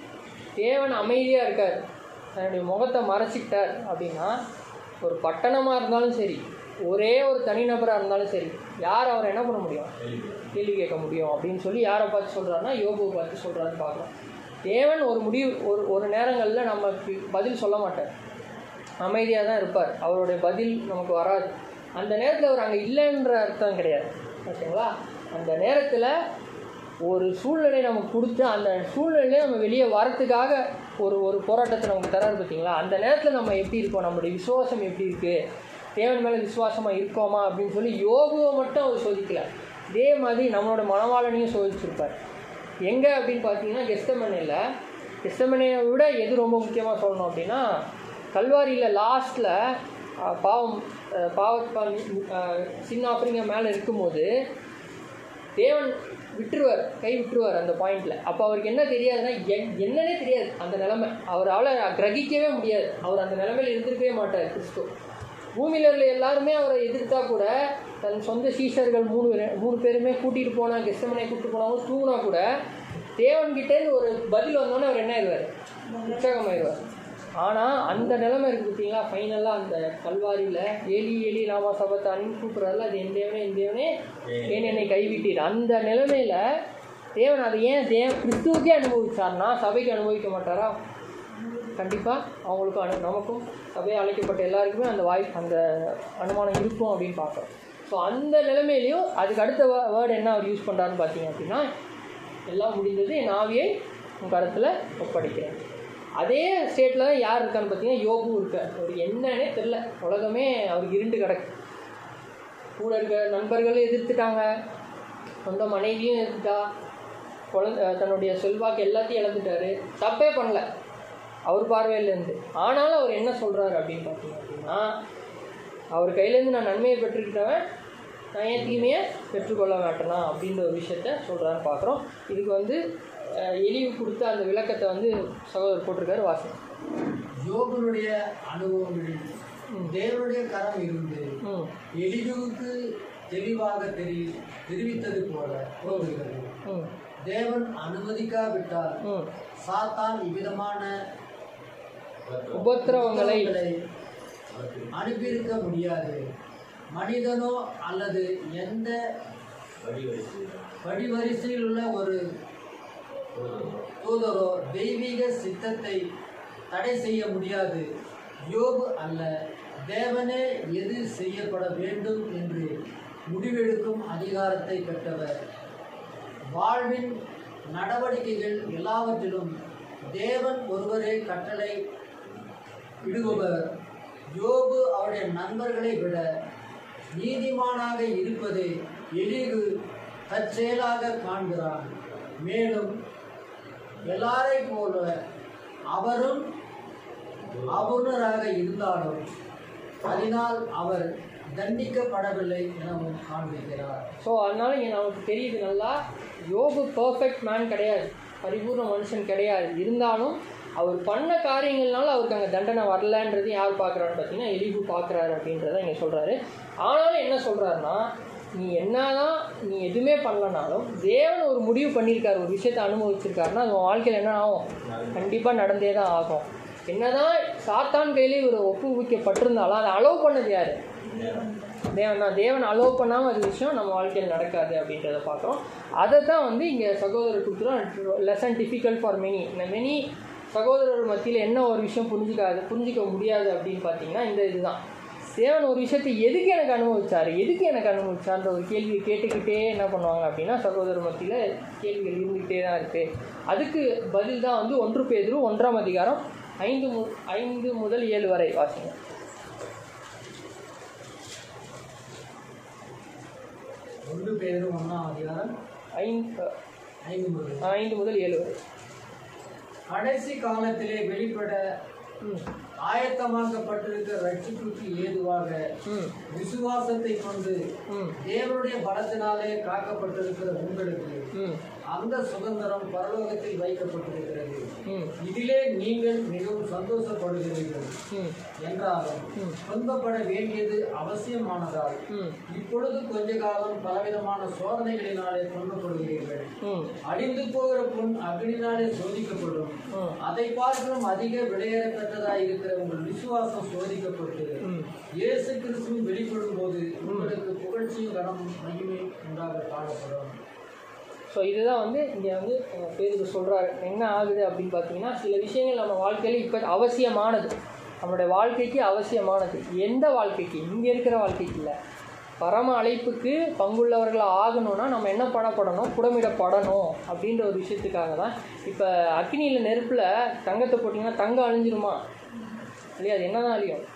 தேவன் அமைதியாக இருக்கார் தன்னுடைய முகத்தை மறைச்சிக்கிட்டார் அப்படின்னா ஒரு பட்டணமாக இருந்தாலும் சரி ஒரே ஒரு தனிநபராக இருந்தாலும் சரி யார் அவரை என்ன பண்ண முடியும் கேள்வி கேட்க முடியும் அப்படின்னு சொல்லி யாரை பார்த்து சொல்கிறாருன்னா யோபுவை பார்த்து சொல்கிறாருன்னு பார்க்குறோம் தேவன் ஒரு முடிவு ஒரு ஒரு நேரங்களில் நமக்கு பதில் சொல்ல மாட்டார் அமைதியாக தான் இருப்பார் அவருடைய பதில் நமக்கு வராது அந்த நேரத்தில் அவர் அங்கே இல்லைன்ற அர்த்தம் கிடையாது ஓகேங்களா அந்த நேரத்தில் ஒரு சூழ்நிலை நமக்கு கொடுத்து அந்த சூழ்நிலையை நம்ம வெளியே வரத்துக்காக ஒரு ஒரு போராட்டத்தை நமக்கு தராரு பார்த்தீங்களா அந்த நேரத்தில் நம்ம எப்படி இருக்கோம் நம்மளுடைய விசுவாசம் எப்படி இருக்குது தேவன் மேலே விசுவாசமாக இருக்கோமா அப்படின்னு சொல்லி யோகுவை மட்டும் அவர் சோதிக்கல இதே மாதிரி நம்மளோட மனவாளனையும் சோதிச்சிருப்பார் எங்கே அப்படின்னு பார்த்தீங்கன்னா கெஸ்டமனையில் கெஸ்டமனையை விட எது ரொம்ப முக்கியமாக சொல்லணும் அப்படின்னா கல்வாரியில் லாஸ்ட்டில் பாவம் அஹ், பாவ சின்ன ஆஃபரிங்க மேலே இருக்கும்போது தேவன் விட்டுருவார் கை விட்டுருவார் அந்த பாயிண்டில் அப்போ அவருக்கு என்ன தெரியாதுன்னா என் என்னன்னே தெரியாது அந்த நிலைமை அவரால் கிரகிக்கவே முடியாது அவர் அந்த நிலைமையில் இருந்திருக்கவே மாட்டார் கிறிஸ்து பூமியில் உள்ள எல்லாருமே அவரை எதிர்த்தா கூட தன் சொந்த சீஷர்கள் மூணு பேரு- மூணு பேருமே கூட்டிகிட்டு போனா கெஸ்டமனை கூட்டிட்டு போனவங்க தூங்கினா கூட தேவன்கிட்டேருந்து ஒரு பதில் வந்தோடனே அவர் என்ன ஆயிடுவார் உற்சாகமாயிடுவார் ஆனால் அந்த நிலைமை இருக்குது பார்த்தீங்களா ஃபைனலாக அந்த கல்வாரியில் ஏலி ஏலி ராமா சபத்தானின்னு கூப்பிட்றதுல அது என் தேவனே என் தேவனே ஏன் என்னை கைவிட்டீர் அந்த நிலைமையில் தேவன் அதை ஏன் தேவ கிறிஸ்துவுக்கே அனுபவிச்சார்னா சபைக்கு அனுபவிக்க மாட்டாரா கண்டிப்பாக அவங்களுக்கும் அனு நமக்கும் சபையை அழைக்கப்பட்ட எல்லாருக்குமே அந்த வாய்ப்பு அந்த அனுமானம் இருக்கும் அப்படின்னு பார்க்குறோம் ஸோ அந்த நிலைமையிலையும் அதுக்கு அடுத்த வேர்டு என்ன அவர் யூஸ் பண்ணுறாருன்னு பார்த்தீங்க அப்படின்னா எல்லாம் முடிந்தது என் ஆவியை உன் கருத்தில் ஒப்படைக்கிறேன் அதே ஸ்டேட்டில் தான் யார் இருக்கான்னு பார்த்தீங்கன்னா யோகு இருக்கார் அவர் என்னன்னே தெரில உலகமே அவருக்கு இருண்டு கிடக்கு கூட இருக்க நண்பர்களும் எதிர்த்துட்டாங்க சொந்த மனைவியும் எதிர்த்துட்டா குழந்த தன்னுடைய செல்வாக்கு எல்லாத்தையும் இழந்துட்டாரு தப்பே பண்ணல அவர் பார்வையிலேருந்து ஆனாலும் அவர் என்ன சொல்கிறாரு அப்படின்னு பார்த்தீங்க அப்படின்னா அவர் கையிலேருந்து நான் நன்மையை பெற்றுக்கிட்டவன் நான் ஏன் தீமையை பெற்றுக்கொள்ள மாட்டேனா அப்படின்ற ஒரு விஷயத்த சொல்கிறான்னு பார்க்குறோம் இதுக்கு வந்து அஹ், எலிவு கொடுத்த அந்த விளக்கத்தை வந்து சகோதரர் போட்டிருக்காரு வாசம் யோகனுடைய அனுபவங்களில் தேவனுடைய கரம் இருந்து ம் எலிகுவுக்கு தெளிவாக தெரி தெரிவித்தது போல தோன்றுகிறது ம் தேவன் அனுமதிக்காவிட்டால் ம் சாத்தான் இவ்விதமான உபத்திரவங்களை அனுப்பியிருக்க முடியாது மனிதனோ அல்லது எந்த வழி வரிசை படிவரிசையில் உள்ள ஒரு தூதரோ தெய்வீக சித்தத்தை தடை செய்ய முடியாது யோபு அல்ல தேவனே எது செய்யப்பட வேண்டும் என்று முடிவெடுக்கும் அதிகாரத்தை பெற்றவர் வாழ்வின் நடவடிக்கைகள் எல்லாவற்றிலும் தேவன் ஒருவரே கட்டளை இடுபவர் யோபு அவருடைய நண்பர்களை விட நீதிமானாக இருப்பதை எலிகு தற்செயலாக காண்கிறான் மேலும் எல்லாரை போல அவரும் அபூர்ணராக இருந்தாலும் அதனால் அவர் தண்டிக்கப்படவில்லை எனவும் காண்பிக்கிறார் ஸோ அதனால இங்கே நமக்கு தெரியுது நல்லா யோபு பர்ஃபெக்ட் மேன் கிடையாது பரிபூர்ண மனுஷன் கிடையாது இருந்தாலும் அவர் பண்ண காரியங்கள்னால அவருக்கு அங்கே தண்டனை வரலன்றது யார் பார்க்குறான்னு பார்த்தீங்கன்னா எலிபு பார்க்குறாரு அப்படின்றத இங்கே சொல்கிறாரு ஆனாலும் என்ன சொல்கிறாருன்னா நீ என்னதான் நீ எதுவுமே பண்ணலனாலும் தேவன் ஒரு முடிவு பண்ணியிருக்காரு ஒரு விஷயத்தை அனுபவிச்சிருக்காருன்னா அது உன் வாழ்க்கையில் என்ன ஆகும் கண்டிப்பாக நடந்தே தான் ஆகும் என்னதான் சாத்தான் கையிலே ஒரு ஒப்புவிக்கப்பட்டிருந்தாலும் அதை அலோவ் பண்ணது யார் தேவன் தான் தேவன் அலோவ் பண்ணாமல் அது விஷயம் நம்ம வாழ்க்கையில் நடக்காது அப்படின்றத பார்க்குறோம் அதை தான் வந்து இங்கே சகோதரர் கொடுத்துரும் லெசன் டிஃபிகல்ட் ஃபார் மெனி இந்த மெனி சகோதரர் மத்தியில் என்ன ஒரு விஷயம் புரிஞ்சுக்காது புரிஞ்சிக்க முடியாது அப்படின்னு பார்த்தீங்கன்னா இந்த இதுதான் தேவன் ஒரு விஷயத்தை எதுக்கு எனக்கு அனுபவிச்சார் எதுக்கு எனக்கு அனுபவிச்சார்ன்ற ஒரு கேள்வியை கேட்டுக்கிட்டே என்ன பண்ணுவாங்க அப்படின்னா சகோதரர் மத்தியில் கேள்விகள் இருந்துக்கிட்டே தான் இருக்குது அதுக்கு பதில் தான் வந்து ஒன்று பேதுரு ஒன்றாம் அதிகாரம் ஐந்து மு ஐந்து முதல் ஏழு வரை வாசிங்க ஒன்று பேரும் ஒன்றாம் அதிகாரம் ஐந்து ஐந்து முதல் ஐந்து முதல் ஏழு வரை கடைசி காலத்திலே வெளிப்பட ம் ஆயத்தமாக்கப்பட்டிருக்கிற ரட்சிப்புக்கு ஏதுவாக ம் விசுவாசத்தை கொண்டு ம் தேவனுடைய பலத்தினாலே காக்கப்பட்டிருக்கிற உங்களுக்கு ம் அந்த சுதந்திரம் பரலோகத்தில் வைக்கப்பட்டிருக்கிறது ம் இதிலே நீங்கள் மிகவும் சந்தோஷப்படுகிறீர்கள் ம் என்றாலும் ம். துன்பப்பட வேண்டியது அவசியமானதால் ம் இப்பொழுது கொஞ்ச காலம் பலவிதமான சோதனைகளினாலே துன்பப்படுகிறீர்கள் ம் அடிந்து போகிற பொன் அக்னினாலே சோதிக்கப்படும் ம் அதை பார்க்கலும் அதிக விலையேறப்பட்டதாய் இருக்கிற உங்கள் விசுவாசம் சோதிக்கப்பட்டு ம் இயேசு கிறிஸ்துவும் வெளிப்படும் போது உங்களுக்கு புகழ்ச்சியும் கனமும் மகிமை உண்டாக காணப்படும் ஸோ இதுதான் வந்து இங்கே வந்து அஹ், பேருக்கு சொல்கிறாரு என்ன ஆகுது அப்படின்னு பார்த்தீங்கன்னா சில விஷயங்கள் நம்ம வாழ்க்கையில் இப்போ அவசியமானது நம்மளுடைய வாழ்க்கைக்கு அவசியமானது எந்த வாழ்க்கைக்கு இங்கே இருக்கிற வாழ்க்கைக்கு இல்லை பரம அழைப்புக்கு பங்குள்ளவர்களாக ஆகணும்னா நம்ம என்ன பண்ணப்படணும் புடமிடப்படணும் அப்படின்ற ஒரு விஷயத்துக்காக தான் இப்போ அக்னியில் நெருப்பில் தங்கத்தை போட்டிங்கன்னா தங்கம் அழிஞ்சிருமா இல்லையா அது என்ன அழியும்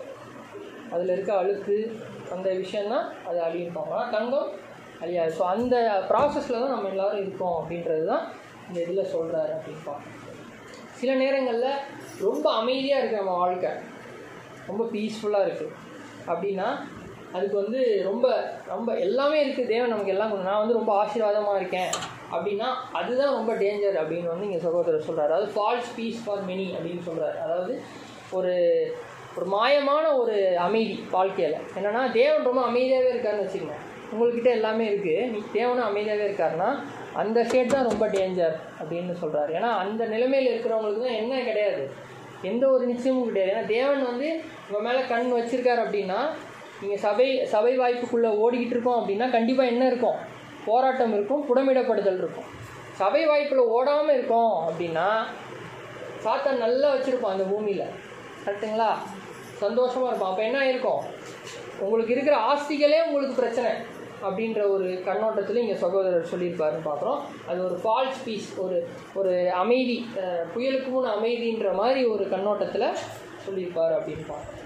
அதில் இருக்க அழுக்கு அந்த விஷயந்தான் அது அழியும் ஆனால் தங்கம் அழியாது ஸோ அந்த ப்ராசஸில் தான் நம்ம எல்லாரும் இருக்கோம் அப்படின்றது தான் இந்த இதில் சொல்கிறாரு அப்படின்னு பார்க்கணும் சில நேரங்களில் ரொம்ப அமைதியாக இருக்குது நம்ம வாழ்க்கை ரொம்ப பீஸ்ஃபுல்லாக இருக்குது அப்படின்னா அதுக்கு வந்து ரொம்ப ரொம்ப எல்லாமே இருக்குது தேவன் நமக்கு எல்லாம் கொடுக்கும். நான் வந்து ரொம்ப ஆசீர்வாதமாக இருக்கேன் அப்படின்னா அதுதான் ரொம்ப டேஞ்சர் அப்படின்னு வந்து இங்கே சகோதரர் சொல்கிறார் அதாவது ஃபால்ஸ் பீஸ் ஃபார் மெனி அப்படின்னு சொல்கிறார் அதாவது ஒரு ஒரு மாயமான ஒரு அமைதி வாழ்க்கையில் என்னென்னா தேவன் ரொம்ப அமைதியாகவே இருக்காருன்னு வச்சுக்கோங்க உங்கள்கிட்ட எல்லாமே இருக்குது நீ தேவனும் அமைதியாகவே இருக்காருன்னா அந்த ஸ்டேட் தான் ரொம்ப டேஞ்சர் அப்படின்னு சொல்கிறாரு ஏன்னா அந்த நிலைமையில் இருக்கிறவங்களுக்கு தான் என்ன கிடையாது எந்த ஒரு நிச்சயமும் கிடையாது ஏன்னா தேவன் வந்து உங்கள் மேலே கண் வச்சிருக்காரு அப்படின்னா நீங்கள் சபை சபை வாய்ப்புக்குள்ளே ஓடிக்கிட்டு இருக்கோம் அப்படின்னா கண்டிப்பாக என்ன இருக்கும் போராட்டம் இருக்கும் புடமிடப்படுதல் இருக்கும் சபை வாய்ப்பில் ஓடாமல் இருக்கோம் அப்படின்னா சாத்தான் நல்லா வச்சுருப்போம் அந்த பூமியில் கரெக்டுங்களா சந்தோஷமாக இருக்கும் அப்போ என்ன இருக்கும் உங்களுக்கு இருக்கிற ஆஸ்திகளே உங்களுக்கு பிரச்சனை அப்படின்ற ஒரு கண்ணோட்டத்தில் இங்கே சகோதரர் சொல்லியிருப்பாருன்னு பார்க்குறோம் அது ஒரு ஃபால்ஸ் பீஸ் ஒரு ஒரு அமைதி அஹ், புயலுக்கு முன் அமைதின்ற மாதிரி ஒரு கண்ணோட்டத்தில் சொல்லியிருப்பார் அப்படின்னு பார்க்குறோம்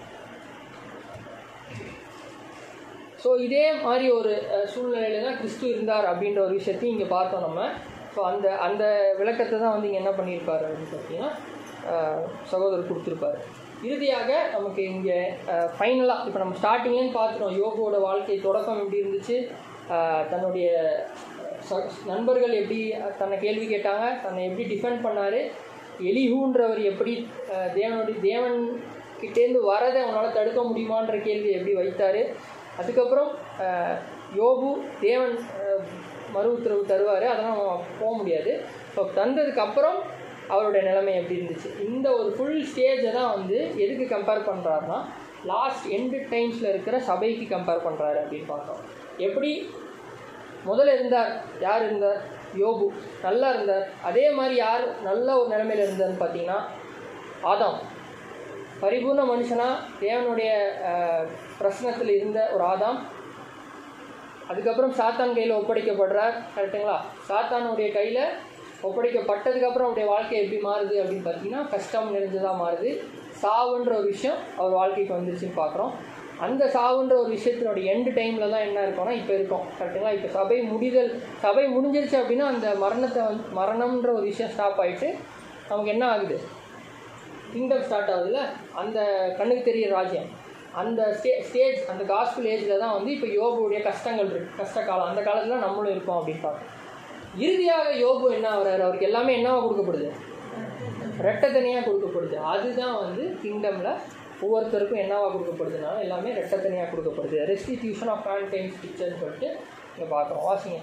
ஸோ இதே மாதிரி ஒரு சூழ்நிலையில தான் கிறிஸ்து இருந்தார் அப்படின்ற ஒரு விஷயத்தையும் இங்கே பார்த்தோம் நம்ம ஸோ அந்த அந்த விளக்கத்தை தான் வந்து இங்கே என்ன பண்ணியிருப்பார் அப்படின்னு பார்த்தீங்கன்னா அஹ், சகோதரர் கொடுத்துருப்பாரு இறுதியாக நமக்கு இங்கே ஃபைனலாக இப்போ நம்ம ஸ்டார்டிங்லேன்னு பார்த்துட்டோம் யோகோட வாழ்க்கை தொடக்கம் எப்படி இருந்துச்சு அஹ், தன்னுடைய ச- நண்பர்கள் எப்படி தன்னை கேள்வி கேட்டாங்க தன்னை எப்படி டிஃபெண்ட் பண்ணார் எலிஹூன்றவர் எப்படி அஹ், தேவனுடைய தேவன் கிட்டேருந்து வரதை அவனால் தடுக்க முடியுமான்ற கேள்வி எப்படி வைத்தார் அதுக்கப்புறம் அஹ், யோபு தேவன் அஹ், மறு உத்தரவு தருவார் அதெல்லாம் நம்ம போக முடியாது ஸோ தந்ததுக்கப்புறம் அவருடைய நிலைமை எப்படி இருந்துச்சு இந்த ஒரு ஃபுல் ஸ்டேஜை தான் வந்து எதுக்கு கம்பேர் பண்ணுறாருன்னா லாஸ்ட் எண்டு டைம்ஸில் இருக்கிற சபைக்கு கம்பேர் பண்ணுறாரு அப்படின்னு பார்த்தோம் எப்படி முதல்ல இருந்தார் யார் இருந்தார் யோபு நல்லா இருந்தார் அதே மாதிரி யார் நல்ல ஒரு நிலைமையில் இருந்தார்னு பார்த்தீங்கன்னா ஆதாம் பரிபூர்ண மனுஷனா தேவனுடைய அஹ், பிரசனத்தில் இருந்த ஒரு ஆதாம் அதுக்கப்புறம் சாத்தான் கையில் ஒப்படைக்கப்படுறார் கரெக்டுங்களா சாத்தானுடைய கையில் ஒப்படைக்கப்பட்டதுக்கப்புறம் அவருடைய வாழ்க்கை எப்படி மாறுது அப்படின்னு பார்த்தீங்கன்னா கஷ்டம் நிறைஞ்சதாக மாறுது சாவுன்ற ஒரு விஷயம் அவர் வாழ்க்கைக்கு வந்துருச்சுன்னு பார்க்குறோம் அந்த சாவுன்ற ஒரு விஷயத்தினுடைய எண்டு டைமில் தான் என்ன இருக்கும்னா இப்போ இருக்கும் கரெக்டுங்களா இப்போ சபை முடிதல் சபை முடிஞ்சிருச்சு அப்படின்னா அந்த மரணத்தை வந்து மரணம்ன்ற ஒரு விஷயம் ஸ்டாப் ஆகிட்டு நமக்கு என்ன ஆகுது கிங்டம் ஸ்டார்ட் ஆகுதுல்ல அந்த கண்ணுக்கு தெரியிற ராஜ்யம் அந்த ஸ்டே ஸ்டேஜ் அந்த காஸ்பிள் ஏஜில் தான் வந்து இப்போ யோபுடைய கஷ்டங்கள் இருக்கு கஷ்ட காலம் அந்த காலத்தில் நம்மளும் இருக்கோம் அப்படின்னு பார்க்கணும் இறுதியாக யோபு என்ன ஆகுறாரு அவருக்கு எல்லாமே என்னவா கொடுக்கப்படுது ரெட்டை தனியாக கொடுக்கப்படுது அதுதான் வந்து கிங்டமில் ஒவ்வொருத்தருக்கும் என்னவா கொடுக்கப்படுதுனால எல்லாமே ரெட்டை தனியாக கொடுக்கப்படுது ரெஸ்டிடியூஷன் ஆஃப் டைம்ஸ் பிக்சர்னு சொல்லிட்டு இங்கே பார்க்குறோம் வாசிங்க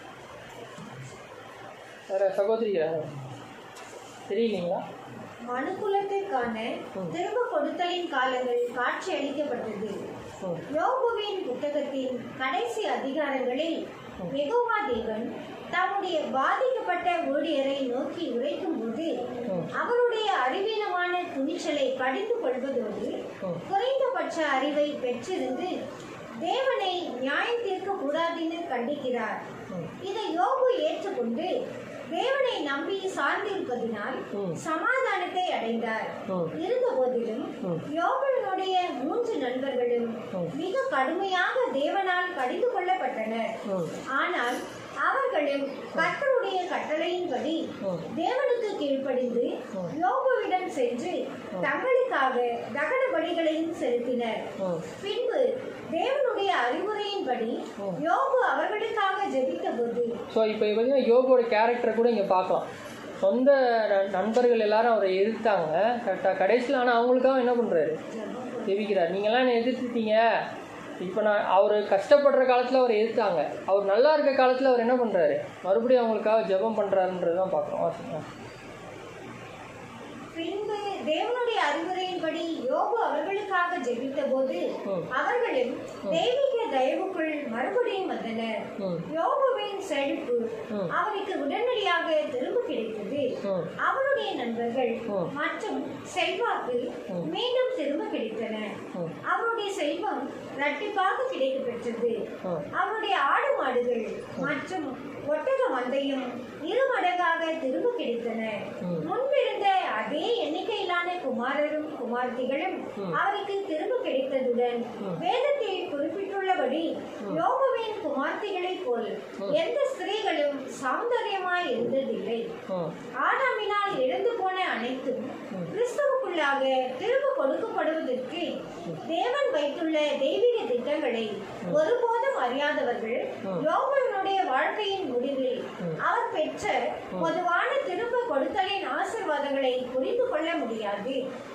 வேறு சகோதரி யாரு? தெரியலீங்களா மனுக்குலத்திற்கான திரும்ப கொடுத்தலின் காலங்கள் காட்சி அளிக்கப்பட்டது ம் யோபுவின் புத்தகத்தின் கடைசி அதிகாரங்களில் யெகோவா தேவன் தம்முடைய பாதிக்கப்பட்ட ஊழியரை நோக்கி உரைக்கும் போது அவருடைய அறிவீனமான துணிச்சலை கடிந்து கொள்வதோடு குறைந்தபட்ச அறிவை பெற்றிருந்து தேவனை நியாயம் தீர்க்க கூடாதுன்னு கண்டிக்கிறார் இதை யோபு ஏற்றுக்கொண்டு தேவனை நம்பி சார்ந்திருப்பதினால் சமாதானத்தை அடைந்தார் இருந்த போதிலும் யோபனுடைய மூன்று நண்பர்களும் மிக கடுமையாக தேவனால் கடிந்து கொள்ளப்பட்டனர் ஆனால் அவர்களும் கர்த்தருடைய கட்டளையின்படி தேவனுக்கு கீழ்ப்படிந்து யோபுவிடம் சென்று தங்களுக்காக தகன பலிகளையும் செலுத்தினர் பின்பு தேவனுடைய அறிவுரையின்படி யோபு அவர்களுக்காக ஜெபித்தபோது ஸோ இப்போ பார்த்தீங்கன்னா யோகோட கேரக்டரை கூட இங்கே பார்க்கலாம் சொந்த ந- நண்பர்கள் எல்லாரும் அவரை எதிர்த்தாங்க கரெக்டாக கடைசியில் ஆனால் அவங்களுக்காக என்ன பண்ணுறாரு ஜெபிக்கிறார் நீங்களாம் என்னை எதிர்த்துட்டீங்க இப்போ நான் அவர் கஷ்டப்படுற காலத்தில் அவர் எதிர்த்தாங்க அவர் நல்லா இருக்க காலத்தில் அவர் என்ன பண்ணுறாரு மறுபடியும் அவங்களுக்காக ஜெபம் பண்ணுறாருன்றது தான் பார்க்குறோம் வாசிங்க பின்பு தேவனுடைய அறிவுரையின்படி யோபு அவர்களுக்காக ஜெபித்த போது அவர்களும் தெய்வீக தயவுக்குள் மறுபடியும் வந்தனர் யோபுவின் செழிப்பு அவருக்கு உடனடியாக திரும்ப கிடைத்தது அவருடைய நண்பர்கள் மற்றும் செல்வாக்கு மீண்டும் திரும்ப கிடைத்தன அவருடைய செல்வம் இரட்டிப்பாக கிடைக்க பெற்றது அவருடைய ஆடு மாடுகள் மற்றும் ஒட்டக மந்தையும் இரு மடங்காக திரும்ப கிடைத்தன முன்பிருந்த அதே எண்ணிக்கையிலான குமாரரும் குமார்த்திகளும் அவருக்கு திரும்ப கிடைத்ததுடன் வேதத்தில் குறிப்பிட்டுள்ளபடி யோபுவின் குமார்த்திகளைப் போல் எந்த ஸ்திரீகளும் சௌந்தரியமாய் இருந்ததில்லை ஆதாமினால் இழந்து போன அனைத்தும் கிறிஸ்துவுக்குள்ளாக திரும்ப கொடுக்கப்படுவதற்கு தேவன் வைத்துள்ள தெய்வீக திட்டங்களை ஒருபோதும் அறியாதவர்கள் யோபனுடைய வாழ்க்கையின் முடிவில் அவர் பெற்ற பொதுவான திரும்ப கொடுத்தலின் ஆசீர்வாதங்களை புரிந்து கொள்ள முடியாது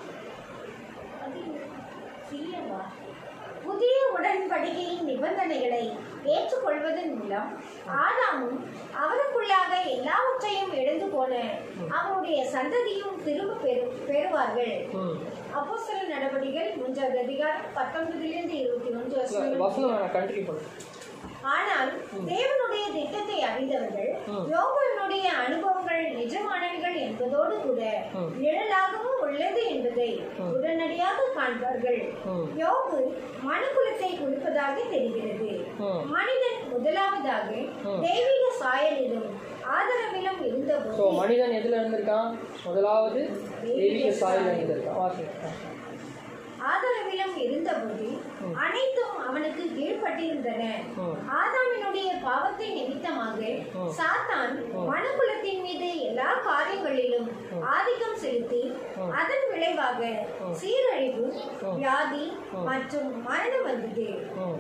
சிறியவா? புதிய உடன்படிக்கையின் நிபந்தனைகளை ஏற்றுக்கொள்வதன் மூலம் ஆதாமும் அவருக்குள்ளாக எல்லாவற்றையும் இழந்து போன அவருடைய சந்ததியும் திரும்ப பெறு பெறுவார்கள் அப்போஸ்தலர் நடவடிக்கைகள் மூன்றாவது அதிகாரம் பத்தொன்பதிலிருந்து இருபத்தி ஒன்று வசனங்கள் வசனம் நான் கண்டினியூ பண்ணுறேன் ஆனால் தேவனுடைய திட்டத்தை அறிந்தவர்கள் யோபனுடைய அனுபவங்கள் நிஜமானவைகள் என்பதோடு கூட நிழலாகவும் உள்ளது என்பதை உடனடியாக காண்பார்கள் யோபு மனுக்குலத்தை கொடுப்பதாக தெரிகிறது மனிதன் முதலாவதாக தெய்வீக சாயலிலும் ஆதரவிலும் ஸோ இருந்தபோது மனிதன் எதில் இருந்திருக்கான் முதலாவது தெய்வீக சாயில் இருந்திருக்கான் வாசிங்க ஆதரவிலும் இருந்தபோது அனைத்தும் அவனுக்கு கீழ்ப்பட்டிருந்தன ஆதாமினுடைய பாவத்தை நிமித்தமாக சாத்தான் மனுக்குலத்தின் மீது எல்லா காரியங்களிலும் ஆதிக்கம் செலுத்தி அதன் விளைவாக சீரழிவு வியாதி மற்றும் மரணம் வந்தது ஆன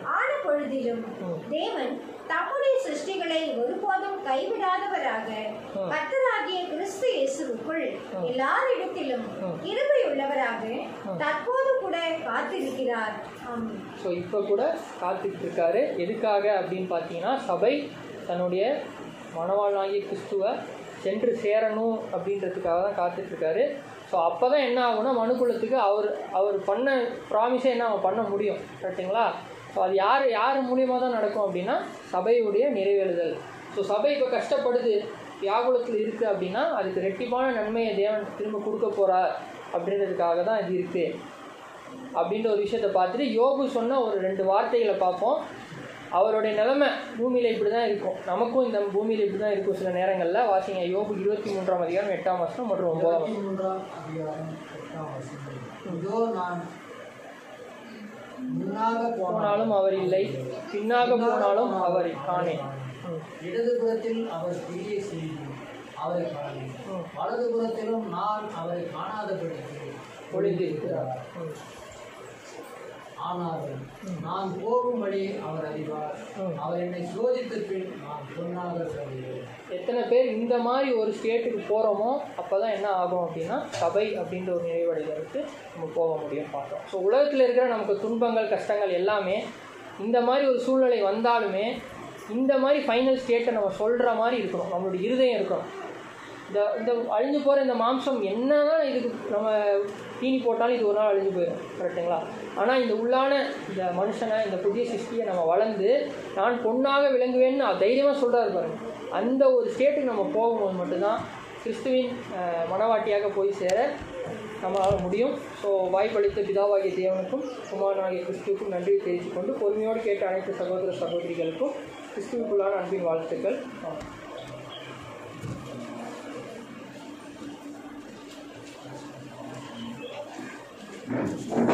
பொழுதிலும் ம். தேவன் தம்முடைய சிருஷ்டிகளை ஒருபோதும் கைவிடாதவராக ம். கர்த்தராகிய கிறிஸ்து இயேசுவுக்குள் ம். எல்லாரிடத்திலும் ம். கிருபை உள்ளவராக ம். தற்போது கூட காத்திருக்கிறார் ஆமென் ஸோ இப்போ கூட காத்துக்கிட்டு இருக்காரு எதுக்காக அப்படின்னு பார்த்தீங்கன்னா சபை தன்னுடைய மணவாளனாகிய கிறிஸ்துவை சென்று சேரணும் அப்படின்றதுக்காக தான் காத்துட்ருக்காரு ஸோ அப்போ தான் என்ன ஆகும்னா மனுக்குலத்துக்கு அவர் அவர் பண்ண ப்ராமிஸை என்ன அவன் பண்ண முடியும் கரெக்டுங்களா ஸோ அது யார் யார் மூலியமாக தான் நடக்கும் அப்படின்னா சபையுடைய நிறைவேறுதல் ஸோ சபை இப்போ கஷ்டப்படுது வியாகுலத்தில் இருக்குது அப்படின்னா அதுக்கு ரெட்டிப்பான நன்மையை தேவன் திரும்ப கொடுக்க போகிறார் அப்படின்றதுக்காக தான் இது இருக்குது அப்படின்ற ஒரு விஷயத்தை பார்த்துட்டு யோபு சொன்ன ஒரு ரெண்டு வார்த்தைகளை பார்ப்போம் அவருடைய நிலைமை பூமியில் இப்படி தான் இருக்கும் நமக்கும் இந்த பூமியில் இப்படி தான் இருக்கும் சில நேரங்களில் வாசிங்க யோபு இருபத்தி மூன்றாம் அதிகாரம் எட்டாம் வருஷம் மற்றும் ஒன்பதாம் இருபத்தி வசனம். மூன்றாம் அதிகாரம் எட்டாம் வசனம். இதோ நான் முன்னாக போனாலும் அவர் இல்லை பின்னாக போனாலும் அவர் காணேன் ம். இடதுபுறத்தில் அவர் கிரியை செய்து அவரை காணேன் ம். வலதுபுறத்திலும் நான் அவரை காணாதபடிக்கு ஒளிந்திருக்கிறார் ம். ஆனாலும் நான் போகும்படி அவர் அறிவார் ம். அவர் என்னை சோதித்த பின் நான் பொன்னாக சொல்கிறேன் எத்தனை பேர் இந்த மாதிரி ஒரு ஸ்டேட்டுக்கு போகிறோமோ அப்போ தான் என்ன ஆகும் அப்படின்னா சபை அப்படின்ற ஒரு நிறைவடைதலுக்கு நம்ம போக முடியும் பார்த்தோம் ஸோ உலகத்தில் இருக்கிற நமக்கு துன்பங்கள் கஷ்டங்கள் எல்லாமே இந்த மாதிரி ஒரு சூழ்நிலை வந்தாலுமே இந்த மாதிரி ஃபைனல் ஸ்டேட்டை நம்ம சொல்கிற மாதிரி இருக்கணும் நம்மளுடைய இருதயம் இருக்கணும் இந்த இந்த அழிஞ்சு போகிற இந்த மாம்சம் என்னதான் இதுக்கு நம்ம தீனி போட்டாலும் இது ஒரு நாள் அழிஞ்சு போயிடும் கரெக்டுங்களா ஆனால் இந்த உள்ளான இந்த மனுஷனை இந்த புதிய சிருஷ்டியை நம்ம வளர்ந்து நான் பொண்ணாக விளங்குவேன்னு தைரியமாக சொல்கிறாரு பாருங்க அந்த ஒரு ஸ்டேட்டுக்கு நம்ம போகும்போது மட்டும்தான் கிறிஸ்துவின் அஹ், மனவாட்டியாக போய் சேர நம்மளால் முடியும் ஸோ வாய்ப்பளித்த பிதாவாகிய தேவனுக்கும் குமாரனாகிய கிறிஸ்துவுக்கும் நன்றி தெரிவித்துக் கொண்டு பொறுமையோடு கேட்ட அனைத்து சகோதர சகோதரிகளுக்கும் கிறிஸ்துவுக்குள்ளான அன்பின் வாழ்த்துக்கள் ஆமாம் ஆ